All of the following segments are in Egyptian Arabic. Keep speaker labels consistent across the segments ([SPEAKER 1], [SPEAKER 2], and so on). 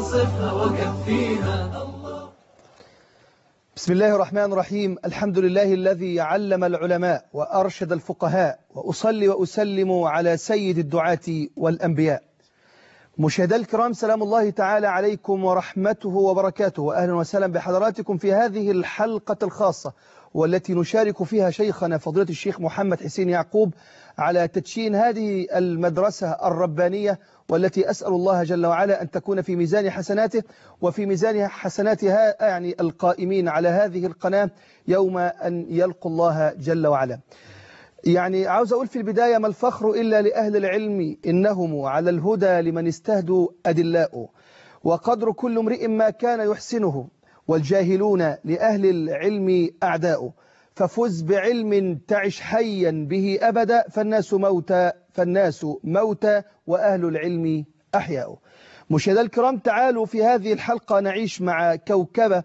[SPEAKER 1] وصفها وكفيها
[SPEAKER 2] بسم الله الرحمن الرحيم الحمد لله الذي علم العلماء وأرشد الفقهاء وأصلي وأسلم على سيد الدعاة والأنبياء مشاهدي الكرام سلام الله تعالى عليكم ورحمته وبركاته وأهلا وسهلا بحضراتكم في هذه الحلقة الخاصة والتي نشارك فيها شيخنا فضيلة الشيخ محمد حسين يعقوب على تدشين هذه المدرسة الربانية والتي أسأل الله جل وعلا أن تكون في ميزان حسناته وفي ميزان حسناتها يعني القائمين على هذه القناة يوم أن يلقوا الله جل وعلا يعني عاوز أقول في البداية ما الفخر إلا لأهل العلم إنهم على الهدى لمن استهدوا أدلاء وقدر كل امرئ ما كان يحسنه والجاهلون لأهل العلم أعداء ففز بعلم تعش حيا به أبدا فالناس موتى فالناس موتى وأهل العلم أحياء مشاهدينا الكرام تعالوا في هذه الحلقة نعيش مع كوكبة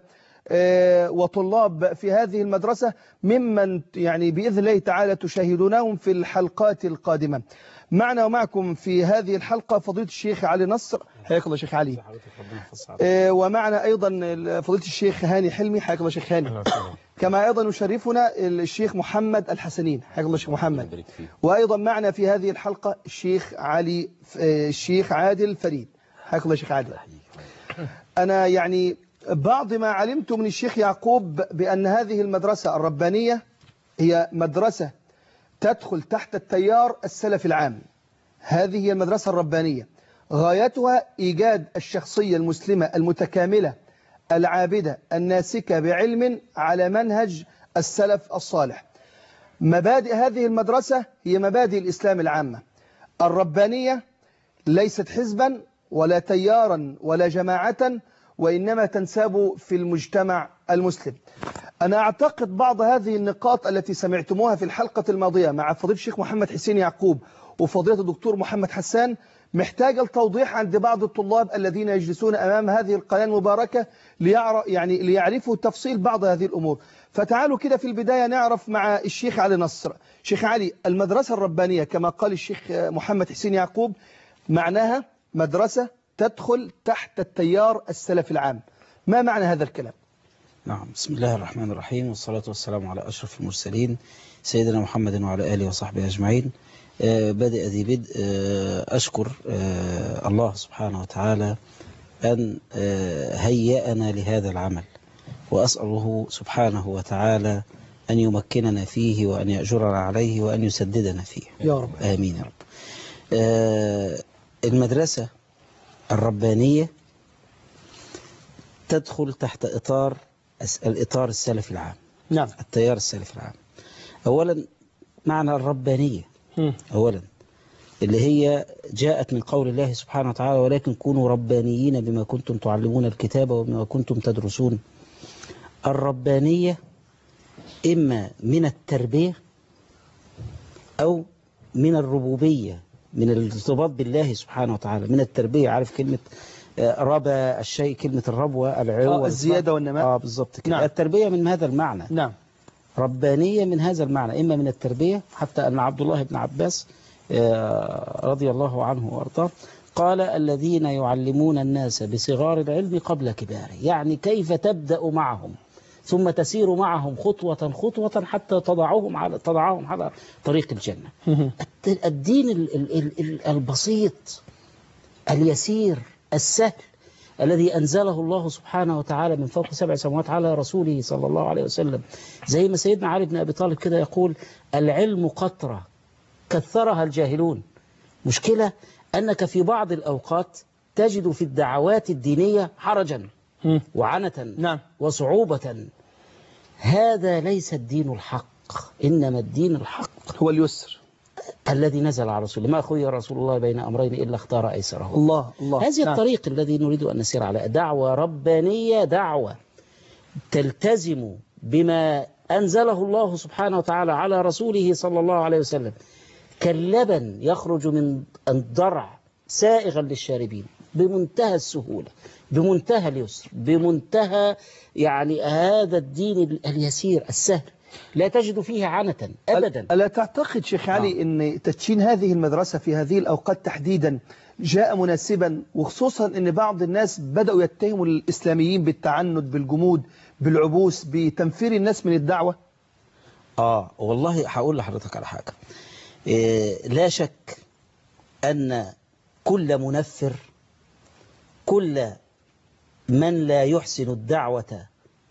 [SPEAKER 2] وطلاب في هذه المدرسة ممن يعني بإذن الله تعالى تشاهدونهم في الحلقات القادمة معنا ومعكم في هذه الحلقة فضيلة الشيخ علي نصر حياك الله شيخ علي ومعنا أيضا فضيلة الشيخ هاني حلمي حياك الله شيخ هاني كما أيضا يشرفنا الشيخ محمد الحسنين حياك الله شيخ محمد وأيضا معنا في هذه الحلقة الشيخ علي الشيخ عادل فريد حياك الله شيخ عادل أنا يعني بعض ما علمت من الشيخ يعقوب بأن هذه المدرسة الربانية هي مدرسة تدخل تحت التيار السلف العام هذه هي المدرسة الربانية غايتها إيجاد الشخصية المسلمة المتكاملة العابدة الناسكة بعلم على منهج السلف الصالح مبادئ هذه المدرسة هي مبادئ الإسلام العامة الربانية ليست حزبا ولا تيارا ولا جماعة وإنما تنساب في المجتمع المسلم أنا أعتقد بعض هذه النقاط التي سمعتموها في الحلقة الماضية مع فضيلة الشيخ محمد حسين يعقوب وفضيلة الدكتور محمد حسان محتاجة التوضيح عند بعض الطلاب الذين يجلسون أمام هذه القناة المباركة ليعرف يعني ليعرفوا تفصيل بعض هذه الأمور فتعالوا كده في البداية نعرف مع الشيخ علي نصر شيخ علي المدرسة الربانية كما قال الشيخ محمد حسين يعقوب معناها مدرسة تدخل تحت التيار السلف العام ما معنى هذا الكلام
[SPEAKER 3] نعم بسم الله الرحمن الرحيم والصلاة والسلام على أشرف المرسلين سيدنا محمد وعلى آله وصحبه أجمعين آه بدأ ذي بدء آه أشكر آه الله سبحانه وتعالى أن هيأنا لهذا العمل وأسأله سبحانه وتعالى أن يمكننا فيه وأن يأجرنا عليه وأن يسددنا فيه
[SPEAKER 2] يا رب
[SPEAKER 3] آمين يا رب المدرسة الربانية تدخل تحت إطار الإطار السلفي العام
[SPEAKER 2] نعم
[SPEAKER 3] التيار السلفي العام أولا معنى الربانية أولا اللي هي جاءت من قول الله سبحانه وتعالى ولكن كونوا ربانيين بما كنتم تعلمون الكتاب وبما كنتم تدرسون الربانية إما من التربية أو من الربوبية من الارتباط بالله سبحانه وتعالى من التربية عارف كلمة ربى الشيء كلمة الربوة العلو
[SPEAKER 2] آه الزيادة والنماء
[SPEAKER 3] آه بالضبط كده
[SPEAKER 2] نعم.
[SPEAKER 3] التربية من هذا المعنى
[SPEAKER 2] نعم
[SPEAKER 3] ربانية من هذا المعنى إما من التربية حتى أن عبد الله بن عباس رضي الله عنه وارضاه قال الذين يعلمون الناس بصغار العلم قبل كباره يعني كيف تبدأ معهم ثم تسير معهم خطوة خطوة حتى تضعهم على تضعهم على طريق الجنة الدين البسيط اليسير السهل الذي أنزله الله سبحانه وتعالى من فوق سبع سماوات على رسوله صلى الله عليه وسلم زي ما سيدنا علي بن أبي طالب كده يقول العلم قطرة كثرها الجاهلون مشكلة أنك في بعض الأوقات تجد في الدعوات الدينية حرجا وعنة
[SPEAKER 2] نعم.
[SPEAKER 3] وصعوبة هذا ليس الدين الحق إنما الدين الحق
[SPEAKER 2] هو اليسر
[SPEAKER 3] الذي نزل على رسوله ما خير رسول الله بين أمرين إلا اختار أيسره
[SPEAKER 2] الله الله
[SPEAKER 3] هذه
[SPEAKER 2] نعم.
[SPEAKER 3] الطريق الذي نريد أن نسير على دعوة ربانية دعوة تلتزم بما أنزله الله سبحانه وتعالى على رسوله صلى الله عليه وسلم كاللبن يخرج من الضرع سائغا للشاربين بمنتهى السهولة بمنتهى اليسر بمنتهى يعني هذا الدين اليسير السهل لا تجد فيه عنة أبدا
[SPEAKER 2] ألا تعتقد شيخ علي أن تدشين هذه المدرسة في هذه الأوقات تحديدا جاء مناسبا وخصوصا ان بعض الناس بدأوا يتهموا الإسلاميين بالتعنت بالجمود بالعبوس بتنفير الناس من الدعوة
[SPEAKER 3] آه والله هقول لحضرتك على حاجة إيه لا شك أن كل منفر كل من لا يحسن الدعوة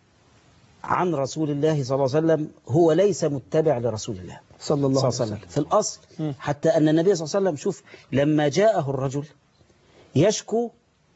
[SPEAKER 3] عن رسول الله صلى الله عليه وسلم هو ليس متبع لرسول الله
[SPEAKER 2] صلى الله
[SPEAKER 3] صلى
[SPEAKER 2] عليه
[SPEAKER 3] الله عليه
[SPEAKER 2] وسلم
[SPEAKER 3] وسلم في الأصل
[SPEAKER 2] مم.
[SPEAKER 3] حتى أن النبي صلى الله عليه وسلم شوف لما جاءه الرجل يشكو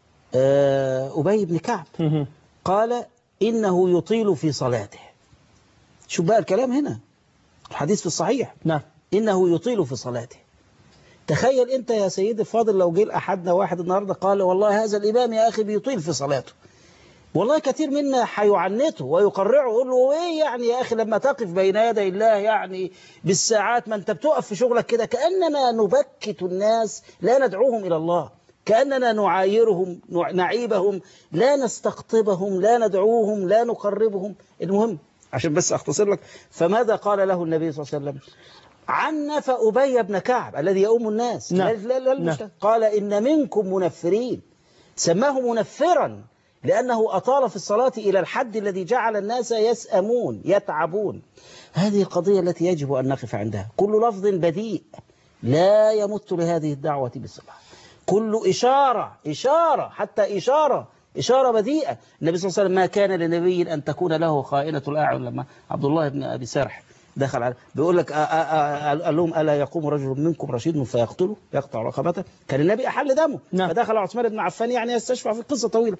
[SPEAKER 3] آه، أبي بن كعب
[SPEAKER 2] مهم.
[SPEAKER 3] قال إنه يطيل في صلاته شوف بقى الكلام هنا الحديث في الصحيح
[SPEAKER 2] نعم
[SPEAKER 3] إنه يطيل في صلاته تخيل أنت يا سيدي الفاضل لو جه أحدنا واحد النهاردة قال والله هذا الإمام يا أخي بيطيل في صلاته والله كثير منا هيعنته ويقرعه يقول له ايه يعني يا اخي لما تقف بين يدي الله يعني بالساعات ما انت بتقف في شغلك كده كاننا نبكت الناس لا ندعوهم الى الله كاننا نعايرهم نع- نعيبهم لا نستقطبهم لا ندعوهم لا نقربهم المهم عشان بس اختصر لك فماذا قال له النبي صلى الله عليه وسلم عنف ابي بن كعب الذي يؤم الناس
[SPEAKER 2] نعم.
[SPEAKER 3] لا لا لا المشتغل. قال ان منكم منفرين سماه منفرا لأنه أطال في الصلاة إلى الحد الذي جعل الناس يسأمون يتعبون هذه القضية التي يجب أن نقف عندها كل لفظ بديء لا يمت لهذه الدعوة بصلة كل إشارة إشارة حتى إشارة إشارة بديئة النبي صلى الله عليه وسلم ما كان لنبي أن تكون له خائنة الأعين لما عبد الله بن أبي سرح دخل على بيقول لك آه آه آه قال لهم ألا يقوم رجل منكم رشيد فيقتله يقطع رقبته كان النبي أحل دمه
[SPEAKER 2] نعم.
[SPEAKER 3] فدخل عثمان بن عفان يعني يستشفع في قصة طويلة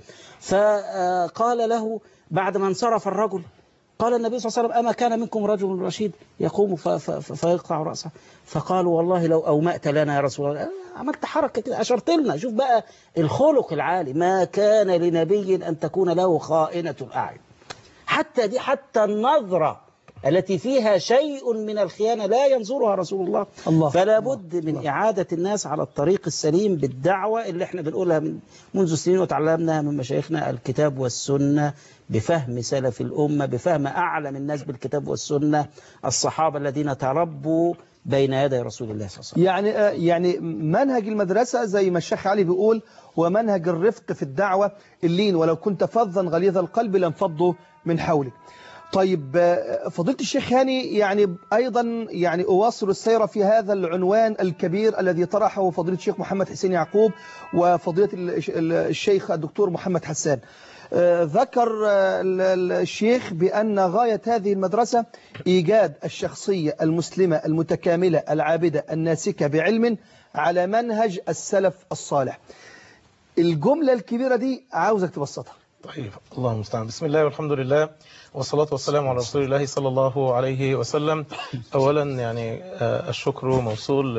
[SPEAKER 3] فقال له بعد ما انصرف الرجل قال النبي صلى الله عليه وسلم أما كان منكم رجل رشيد يقوم ف- ف- ف- فيقطع رأسه فقالوا والله لو أومأت لنا يا رسول الله آه، عملت حركة كده أشرت لنا شوف بقى الخلق العالي ما كان لنبي أن تكون له خائنة الأعين حتى دي حتى النظرة التي فيها شيء من الخيانة لا ينظرها رسول الله
[SPEAKER 2] الله.
[SPEAKER 3] فلا بد من إعادة الناس على الطريق السليم بالدعوة اللي احنا بنقولها من منذ سنين وتعلمنا من مشايخنا الكتاب والسنة بفهم سلف الأمة بفهم أعلم الناس بالكتاب والسنة الصحابة الذين تربوا بين يدي رسول الله صلى الله عليه وسلم
[SPEAKER 2] يعني آه، يعني منهج المدرسة زي ما الشيخ علي بيقول هو منهج الرفق في الدعوة اللين ولو كنت فظا غليظ القلب لانفضوا من حولك طيب آه، فضيلة الشيخ هاني يعني أيضا يعني أواصل السير في هذا العنوان الكبير الذي طرحه فضيلة الشيخ محمد حسين يعقوب وفضيلة الش- الشيخ الدكتور محمد حسان آه، ذكر آه، ال- ال- الشيخ بأن غاية هذه المدرسة إيجاد الشخصية المسلمة المتكاملة العابدة الناسكة بعلم على منهج السلف الصالح الجملة الكبيرة دي عاوزك تبسطها
[SPEAKER 4] طيب الله المستعان بسم الله والحمد لله والصلاة والسلام على رسول الله صلى الله عليه وسلم أولا يعني آه، الشكر موصول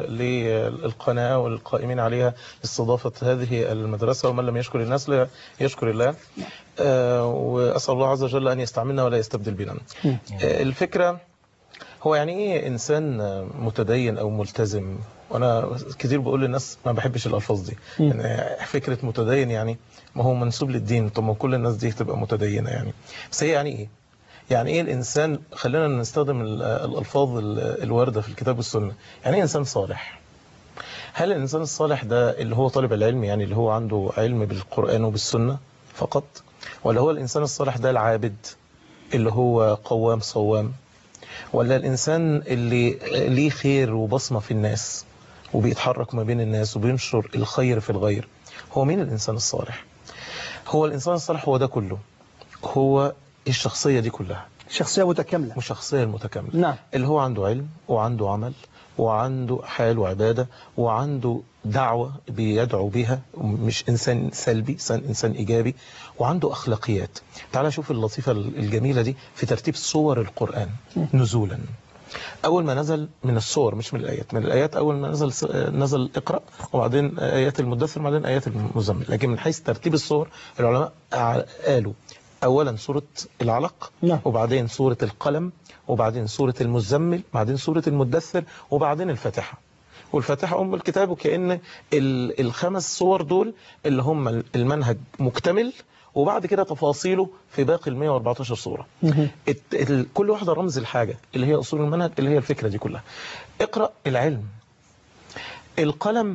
[SPEAKER 4] للقناة والقائمين عليها لاستضافة هذه المدرسة ومن لم يشكر الناس لا يشكر الله آه، وأسأل الله عز وجل أن يستعملنا ولا يستبدل بنا آه، الفكرة هو يعني ايه انسان متدين او ملتزم وانا كتير بقول للناس ما بحبش الالفاظ دي يعني فكره متدين يعني ما هو منسوب للدين طب ما كل الناس دي تبقى متدينه يعني بس هي يعني ايه يعني ايه الانسان خلينا نستخدم ال- الالفاظ ال- الوارده في الكتاب والسنه يعني ايه انسان صالح هل الانسان الصالح ده اللي هو طالب العلم يعني اللي هو عنده علم بالقران وبالسنه فقط ولا هو الانسان الصالح ده العابد اللي هو قوام صوام ولا الإنسان اللي ليه خير وبصمة في الناس وبيتحرك ما بين الناس وبينشر الخير في الغير هو مين الإنسان الصالح هو الإنسان الصالح هو ده كله هو الشخصية دي كلها
[SPEAKER 2] شخصية متكاملة
[SPEAKER 4] والشخصية المتكاملة
[SPEAKER 2] نعم
[SPEAKER 4] اللي هو عنده علم وعنده عمل وعنده حال وعبادة وعنده دعوة بيدعو بها مش إنسان سلبي إنسان, إنسان إيجابي وعنده أخلاقيات تعال شوف اللطيفة الجميلة دي في ترتيب صور القرآن نزولا أول ما نزل من الصور مش من الآيات من الآيات أول ما نزل نزل اقرأ وبعدين آيات المدثر وبعدين آيات المزمل لكن من حيث ترتيب الصور العلماء قالوا أولا سورة العلق
[SPEAKER 2] نعم.
[SPEAKER 4] وبعدين سورة القلم وبعدين سورة المزمل بعدين سورة المدثر وبعدين الفاتحة والفاتحة أم الكتاب وكأن ال- الخمس صور دول اللي هم المنهج مكتمل وبعد كده تفاصيله في باقي ال 114 صورة الت- ال- كل واحدة رمز الحاجة اللي هي أصول المنهج اللي هي الفكرة دي كلها اقرأ العلم القلم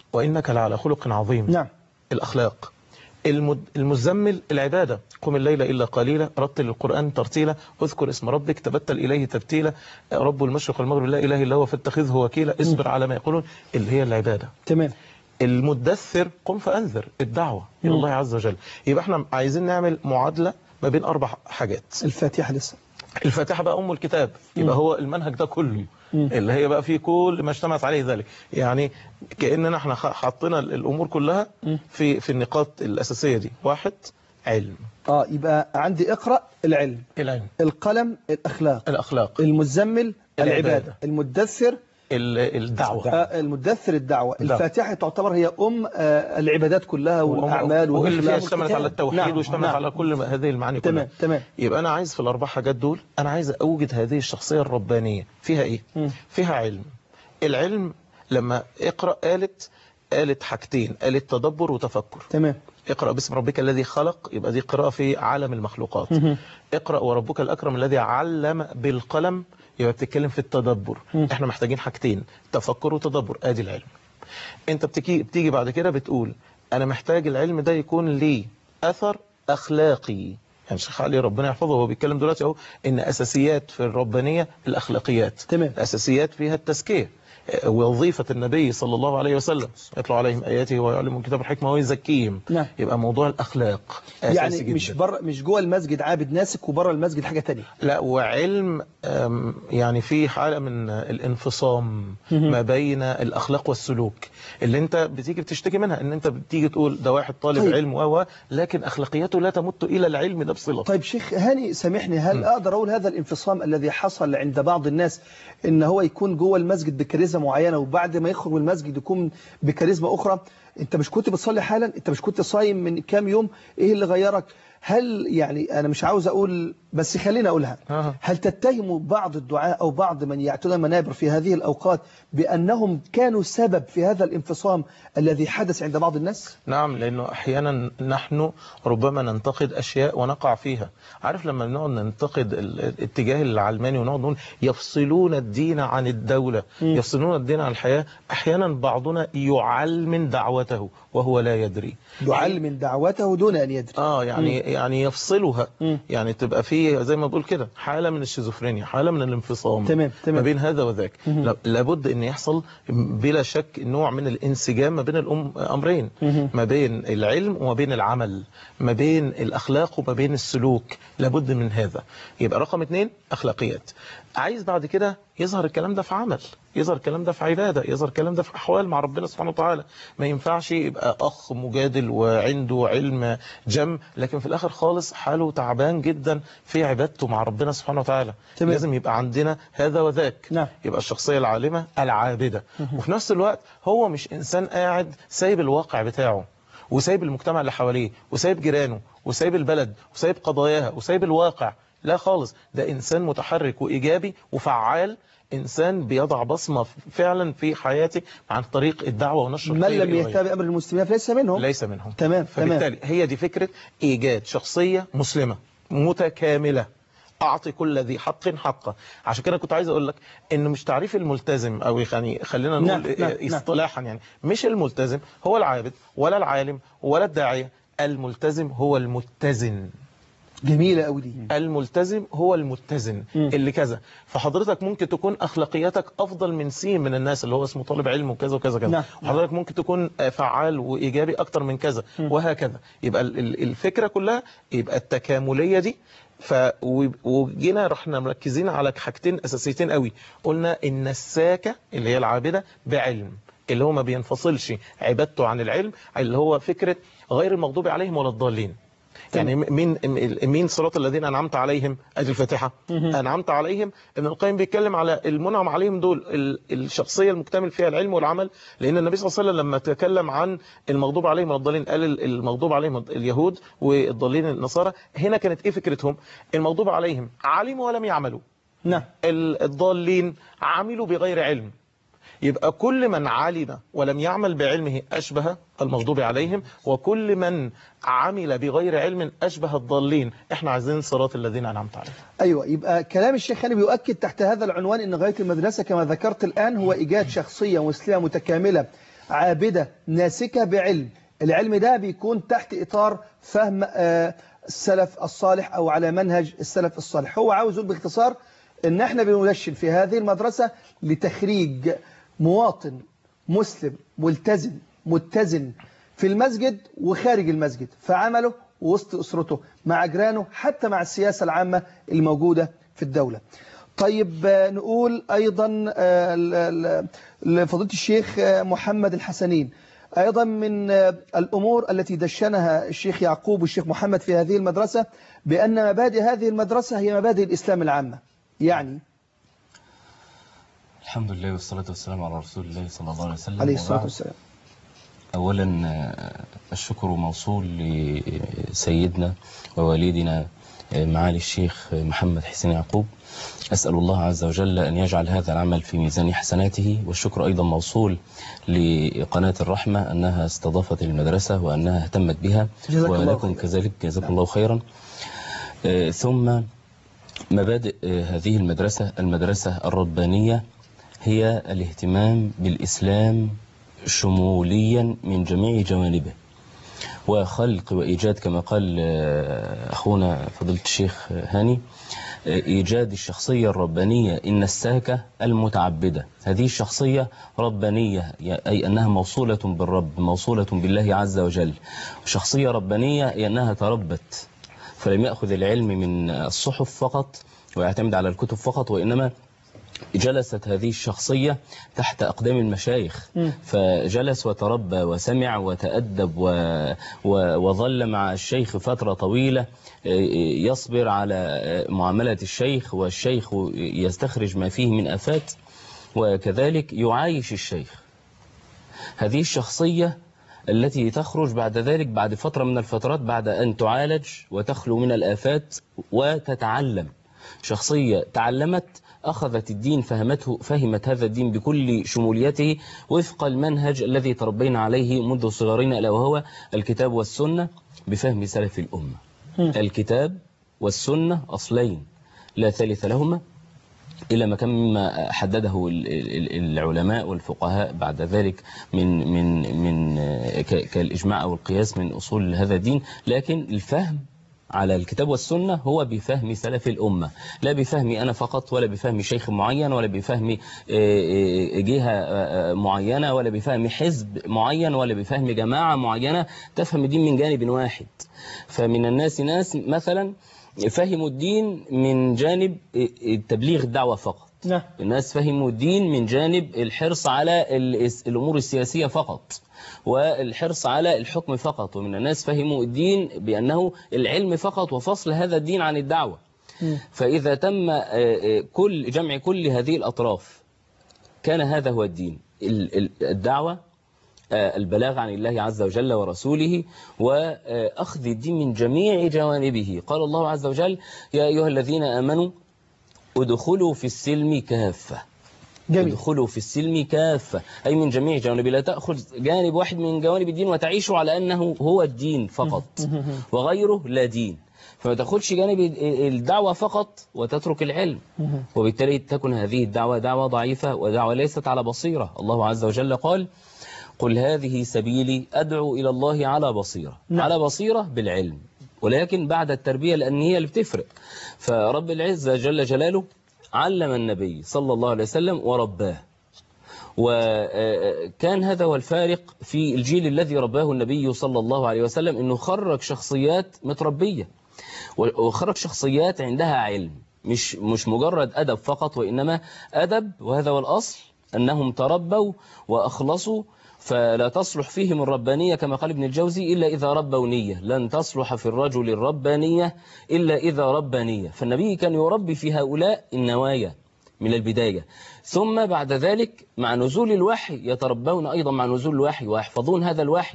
[SPEAKER 4] وإنك لعلى خلق عظيم
[SPEAKER 2] نعم
[SPEAKER 4] الأخلاق المد... المزمل العبادة قم الليل إلا قليلا رتل القرآن ترتيلا اذكر اسم ربك تبتل إليه تبتيلا رب المشرق والمغرب لا إله إلا هو فاتخذه وكيلا اصبر على ما يقولون اللي هي العبادة
[SPEAKER 2] تمام
[SPEAKER 4] المدثر قم فأنذر الدعوة إلى الله عز وجل يبقى احنا عايزين نعمل معادلة ما بين أربع حاجات
[SPEAKER 2] الفاتحة لسه
[SPEAKER 4] الفاتحة بقى أم الكتاب يبقى هو المنهج ده كله اللي هي بقى فيه كل ما اشتملت عليه ذلك يعني كأننا احنا خ- حطينا الأمور كلها في في النقاط الأساسية دي واحد علم
[SPEAKER 2] اه يبقى عندي اقرأ العلم
[SPEAKER 4] العلم
[SPEAKER 2] القلم الأخلاق
[SPEAKER 4] الأخلاق
[SPEAKER 2] المزمل
[SPEAKER 4] العبادة.
[SPEAKER 2] العبادة المدثر
[SPEAKER 4] ال- الدعوة
[SPEAKER 2] آه، المدثر الدعوة
[SPEAKER 4] الدعوة.
[SPEAKER 2] الفاتحة تعتبر هي أم آه، العبادات كلها والأعمال
[SPEAKER 4] واللي فيها
[SPEAKER 2] والأخلاق
[SPEAKER 4] اشتملت على التوحيد
[SPEAKER 2] نعم،
[SPEAKER 4] واشتملت
[SPEAKER 2] نعم.
[SPEAKER 4] على كل ما- هذه المعاني كلها
[SPEAKER 2] تمام تمام
[SPEAKER 4] يبقى أنا عايز في الأربع حاجات دول أنا عايز أوجد هذه الشخصية الربانية فيها إيه؟
[SPEAKER 2] مم.
[SPEAKER 4] فيها علم العلم لما اقرأ قالت قالت حاجتين قالت تدبر وتفكر
[SPEAKER 2] تمام
[SPEAKER 4] اقرأ باسم ربك الذي خلق يبقى دي قراءة في عالم المخلوقات
[SPEAKER 2] مهم.
[SPEAKER 4] اقرأ وربك الأكرم الذي علم بالقلم يبقى بتتكلم في التدبر
[SPEAKER 2] مم.
[SPEAKER 4] احنا محتاجين حاجتين تفكر وتدبر ادي العلم انت بتيجي بتيجي بعد كده بتقول انا محتاج العلم ده يكون ليه اثر اخلاقي يعني الشيخ علي ربنا يحفظه وهو بيتكلم دلوقتي اهو ان اساسيات في الربانيه الاخلاقيات
[SPEAKER 2] تمام.
[SPEAKER 4] الاساسيات فيها التزكيه وظيفة النبي صلى الله عليه وسلم يتلو عليهم آياته ويعلمهم الكتاب الحكمة ويزكيهم
[SPEAKER 2] نعم.
[SPEAKER 4] يبقى موضوع الأخلاق أساسي
[SPEAKER 2] يعني
[SPEAKER 4] جدا.
[SPEAKER 2] مش بر مش جوه المسجد عابد ناسك وبره المسجد حاجة تانية
[SPEAKER 4] لا وعلم أم، يعني في حالة من الانفصام
[SPEAKER 2] مهم.
[SPEAKER 4] ما بين الأخلاق والسلوك اللي انت بتيجي بتشتكي منها ان انت بتيجي تقول ده واحد طالب
[SPEAKER 2] طيب.
[SPEAKER 4] علم و و، لكن أخلاقياته لا تمت إلى العلم ده بصلة
[SPEAKER 2] طيب شيخ هاني سامحني هل أقدر أقول هذا الانفصام الذي حصل عند بعض الناس إن هو يكون جوه المسجد بكاريزما معينة وبعد ما يخرج من المسجد يكون بكاريزما أخرى أنت مش كنت بتصلي حالا أنت مش كنت صايم من كام يوم إيه اللي غيرك هل يعني أنا مش عاوز أقول بس خليني أقولها
[SPEAKER 4] أها.
[SPEAKER 2] هل تتهم بعض الدعاء أو بعض من يعتنى منابر في هذه الأوقات بأنهم كانوا سبب في هذا الانفصام الذي حدث عند بعض الناس
[SPEAKER 4] نعم لأنه أحيانا نحن ربما ننتقد أشياء ونقع فيها عارف لما نقعد ننتقد ال- الاتجاه العلماني ونقعد نقول يفصلون الدين عن الدولة يفصلون الدين عن الحياة أحيانا بعضنا يعلم دعوته وهو لا يدري
[SPEAKER 2] يعلم من دعوته دون أن يدري
[SPEAKER 4] اه يعني يعني يفصلها
[SPEAKER 2] مم.
[SPEAKER 4] يعني تبقى في زي ما بقول كده حاله من الشيزوفرينيا حاله من الانفصام
[SPEAKER 2] تمام، تمام.
[SPEAKER 4] ما بين هذا وذاك
[SPEAKER 2] مم.
[SPEAKER 4] لا- لابد ان يحصل بلا شك نوع من الانسجام ما بين الامرين
[SPEAKER 2] مم.
[SPEAKER 4] ما بين العلم وما بين العمل ما بين الاخلاق وما بين السلوك لابد من هذا يبقى رقم اثنين اخلاقيات عايز بعد كده يظهر الكلام ده في عمل يظهر الكلام ده في عبادة يظهر الكلام ده في أحوال مع ربنا سبحانه وتعالى ما ينفعش يبقى أخ مجادل وعنده علم جم لكن في الآخر خالص حاله تعبان جدا في عبادته مع ربنا سبحانه وتعالى
[SPEAKER 2] تمام.
[SPEAKER 4] لازم يبقى عندنا هذا وذاك
[SPEAKER 2] نعم.
[SPEAKER 4] يبقى الشخصية العالمة العابدة وفي نفس الوقت هو مش إنسان قاعد سايب الواقع بتاعه وسايب المجتمع اللي حواليه وسايب جيرانه وسايب البلد وسايب قضاياها وسايب الواقع لا خالص ده إنسان متحرك وإيجابي وفعال إنسان بيضع بصمة فعلا في حياته عن طريق الدعوة ونشر
[SPEAKER 2] من
[SPEAKER 4] الخير
[SPEAKER 2] لم
[SPEAKER 4] إلى غيره.
[SPEAKER 2] يهتم بأمر المسلمين فليس منهم
[SPEAKER 4] ليس منهم
[SPEAKER 2] تمام،
[SPEAKER 4] فبالتالي هي دي فكرة إيجاد شخصية مسلمة متكاملة أعطي كل ذي حق حقه عشان كده كنت عايز أقول لك إن مش تعريف الملتزم أو يعني خلينا
[SPEAKER 2] نعم،
[SPEAKER 4] نقول
[SPEAKER 2] نعم،
[SPEAKER 4] إيه
[SPEAKER 2] نعم.
[SPEAKER 4] اصطلاحا يعني مش الملتزم هو العابد ولا العالم ولا الداعية الملتزم هو المتزن
[SPEAKER 2] جميلة قوي دي
[SPEAKER 4] الملتزم هو المتزن
[SPEAKER 2] مم.
[SPEAKER 4] اللي كذا فحضرتك ممكن تكون اخلاقياتك افضل من سين من الناس اللي هو اسمه طالب علم وكذا وكذا كذا
[SPEAKER 2] نعم.
[SPEAKER 4] حضرتك ممكن تكون آه، فعال وايجابي اكتر من كذا وهكذا يبقى ال- ال- الفكره كلها يبقى التكامليه دي ف و- وجينا رحنا مركزين على حاجتين اساسيتين قوي قلنا ان الساكه اللي هي العابده بعلم اللي هو ما بينفصلش عبادته عن العلم اللي هو فكره غير المغضوب عليهم ولا الضالين يعني مين مين صراط الذين انعمت عليهم ادي الفاتحه انعمت عليهم ابن القيم بيتكلم على المنعم عليهم دول ال- الشخصيه المكتمل فيها العلم والعمل لان النبي صلى الله عليه وسلم لما تكلم عن المغضوب عليهم والضالين قال ال- المغضوب عليهم اليهود والضالين النصارى هنا كانت ايه فكرتهم المغضوب عليهم علموا ولم يعملوا
[SPEAKER 2] نعم
[SPEAKER 4] ال- الضالين عملوا بغير علم يبقى كل من علم ولم يعمل بعلمه أشبه المغضوب عليهم وكل من عمل بغير علم أشبه الضالين احنا عايزين صراط الذين أنعمت عليهم
[SPEAKER 2] أيوة يبقى كلام الشيخ هاني بيؤكد تحت هذا العنوان أن غاية المدرسة كما ذكرت الآن هو إيجاد شخصية مسلمة متكاملة عابدة ناسكة بعلم العلم ده بيكون تحت إطار فهم آه، السلف الصالح أو على منهج السلف الصالح هو عاوز يقول باختصار ان احنا بننشن في هذه المدرسة لتخريج مواطن مسلم ملتزم متزن في المسجد وخارج المسجد في عمله ووسط أسرته مع جيرانه حتى مع السياسة العامة الموجودة في الدولة طيب آه، نقول أيضا آه، ل- ل- لفضيلة الشيخ آه، محمد الحسنين أيضا من آه، الأمور التي دشنها الشيخ يعقوب والشيخ محمد في هذه المدرسة بأن مبادئ هذه المدرسة هي مبادئ الإسلام العامة يعني
[SPEAKER 5] الحمد لله والصلاة والسلام على رسول الله صلى الله عليه وسلم
[SPEAKER 2] عليه الصلاة
[SPEAKER 5] وبعد.
[SPEAKER 2] والسلام
[SPEAKER 5] أولا آه، الشكر موصول لسيدنا ووالدنا آه، معالي الشيخ محمد حسين يعقوب أسأل الله عز وجل أن يجعل هذا العمل في ميزان حسناته والشكر أيضا موصول لقناة الرحمة أنها استضافت المدرسة وأنها اهتمت بها
[SPEAKER 2] جزاك الله
[SPEAKER 5] ولكم
[SPEAKER 2] خيرا.
[SPEAKER 5] كذلك جزاكم الله خيرا آه، ثم مبادئ آه، هذه المدرسة المدرسة الربانية هي الاهتمام بالإسلام شموليا من جميع جوانبه وخلق وإيجاد كما قال آه، أخونا فضيلة الشيخ هاني آه، إيجاد الشخصية الربانية النساكة المتعبدة هذه الشخصية ربانية أي أنها موصولة بالرب موصولة بالله عز وجل شخصية ربانية أي أنها تربت فلم يأخذ العلم من الصحف فقط ويعتمد على الكتب فقط وإنما جلست هذه الشخصية تحت أقدام المشايخ فجلس وتربى وسمع وتأدب و... و... وظل مع الشيخ فترة طويلة يصبر على معاملة الشيخ والشيخ يستخرج ما فيه من آفات وكذلك يعايش الشيخ هذه الشخصية التي تخرج بعد ذلك بعد فترة من الفترات بعد أن تعالج وتخلو من الآفات وتتعلم شخصية تعلمت أخذت الدين فهمته فهمت هذا الدين بكل شموليته وفق المنهج الذي تربينا عليه منذ صغرنا ألا وهو الكتاب والسنة بفهم سلف الأمة الكتاب والسنة أصلين لا ثالث لهما إلى ما كان مما حدده ال- ال- العلماء والفقهاء بعد ذلك من من من ك- كالإجماع أو القياس من أصول هذا الدين لكن الفهم على الكتاب والسنة هو بفهم سلف الأمة لا بفهمي أنا فقط ولا بفهم شيخ معين ولا بفهم آه، آه، جهة آه، آه، معينة ولا بفهم حزب معين ولا بفهم جماعة معينة تفهم الدين من جانب واحد فمن الناس ناس مثلا فهموا الدين من جانب تبليغ الدعوة فقط
[SPEAKER 2] نعم
[SPEAKER 5] الناس فهموا الدين من جانب الحرص على ال- الأمور السياسية فقط والحرص على الحكم فقط ومن الناس فهموا الدين بأنه العلم فقط وفصل هذا الدين عن الدعوة فإذا تم آه، آه، كل جمع كل هذه الأطراف كان هذا هو الدين ال- ال- الدعوة آه، البلاغ عن الله عز وجل ورسوله وأخذ الدين من جميع جوانبه قال الله عز وجل يا أيها الذين آمنوا ادخلوا في السلم كافة
[SPEAKER 2] جميل
[SPEAKER 5] ادخلوا في السلم كافة أي من جميع جوانبه لا تأخذ جانب واحد من جوانب الدين وتعيش على أنه هو الدين فقط وغيره لا دين فما تاخدش جانب الدعوة فقط وتترك العلم وبالتالي تكون هذه الدعوة دعوة ضعيفة ودعوة ليست على بصيرة الله عز وجل قال قل هذه سبيلي أدعو إلى الله على بصيرة
[SPEAKER 2] نعم.
[SPEAKER 5] على بصيرة بالعلم ولكن بعد التربية لأن هي اللي بتفرق فرب العزة جل جلاله علم النبي صلى الله عليه وسلم ورباه وكان هذا هو الفارق في الجيل الذي رباه النبي صلى الله عليه وسلم أنه خرج شخصيات متربية وخرج شخصيات عندها علم مش مش مجرد أدب فقط وإنما أدب وهذا هو الأصل أنهم تربوا وأخلصوا فلا تصلح فيهم الربانية كما قال ابن الجوزي إلا إذا ربوا نية لن تصلح في الرجل الربانية إلا إذا ربانية فالنبي كان يربي في هؤلاء النوايا من البداية ثم بعد ذلك مع نزول الوحي يتربون أيضا مع نزول الوحي ويحفظون هذا الوحي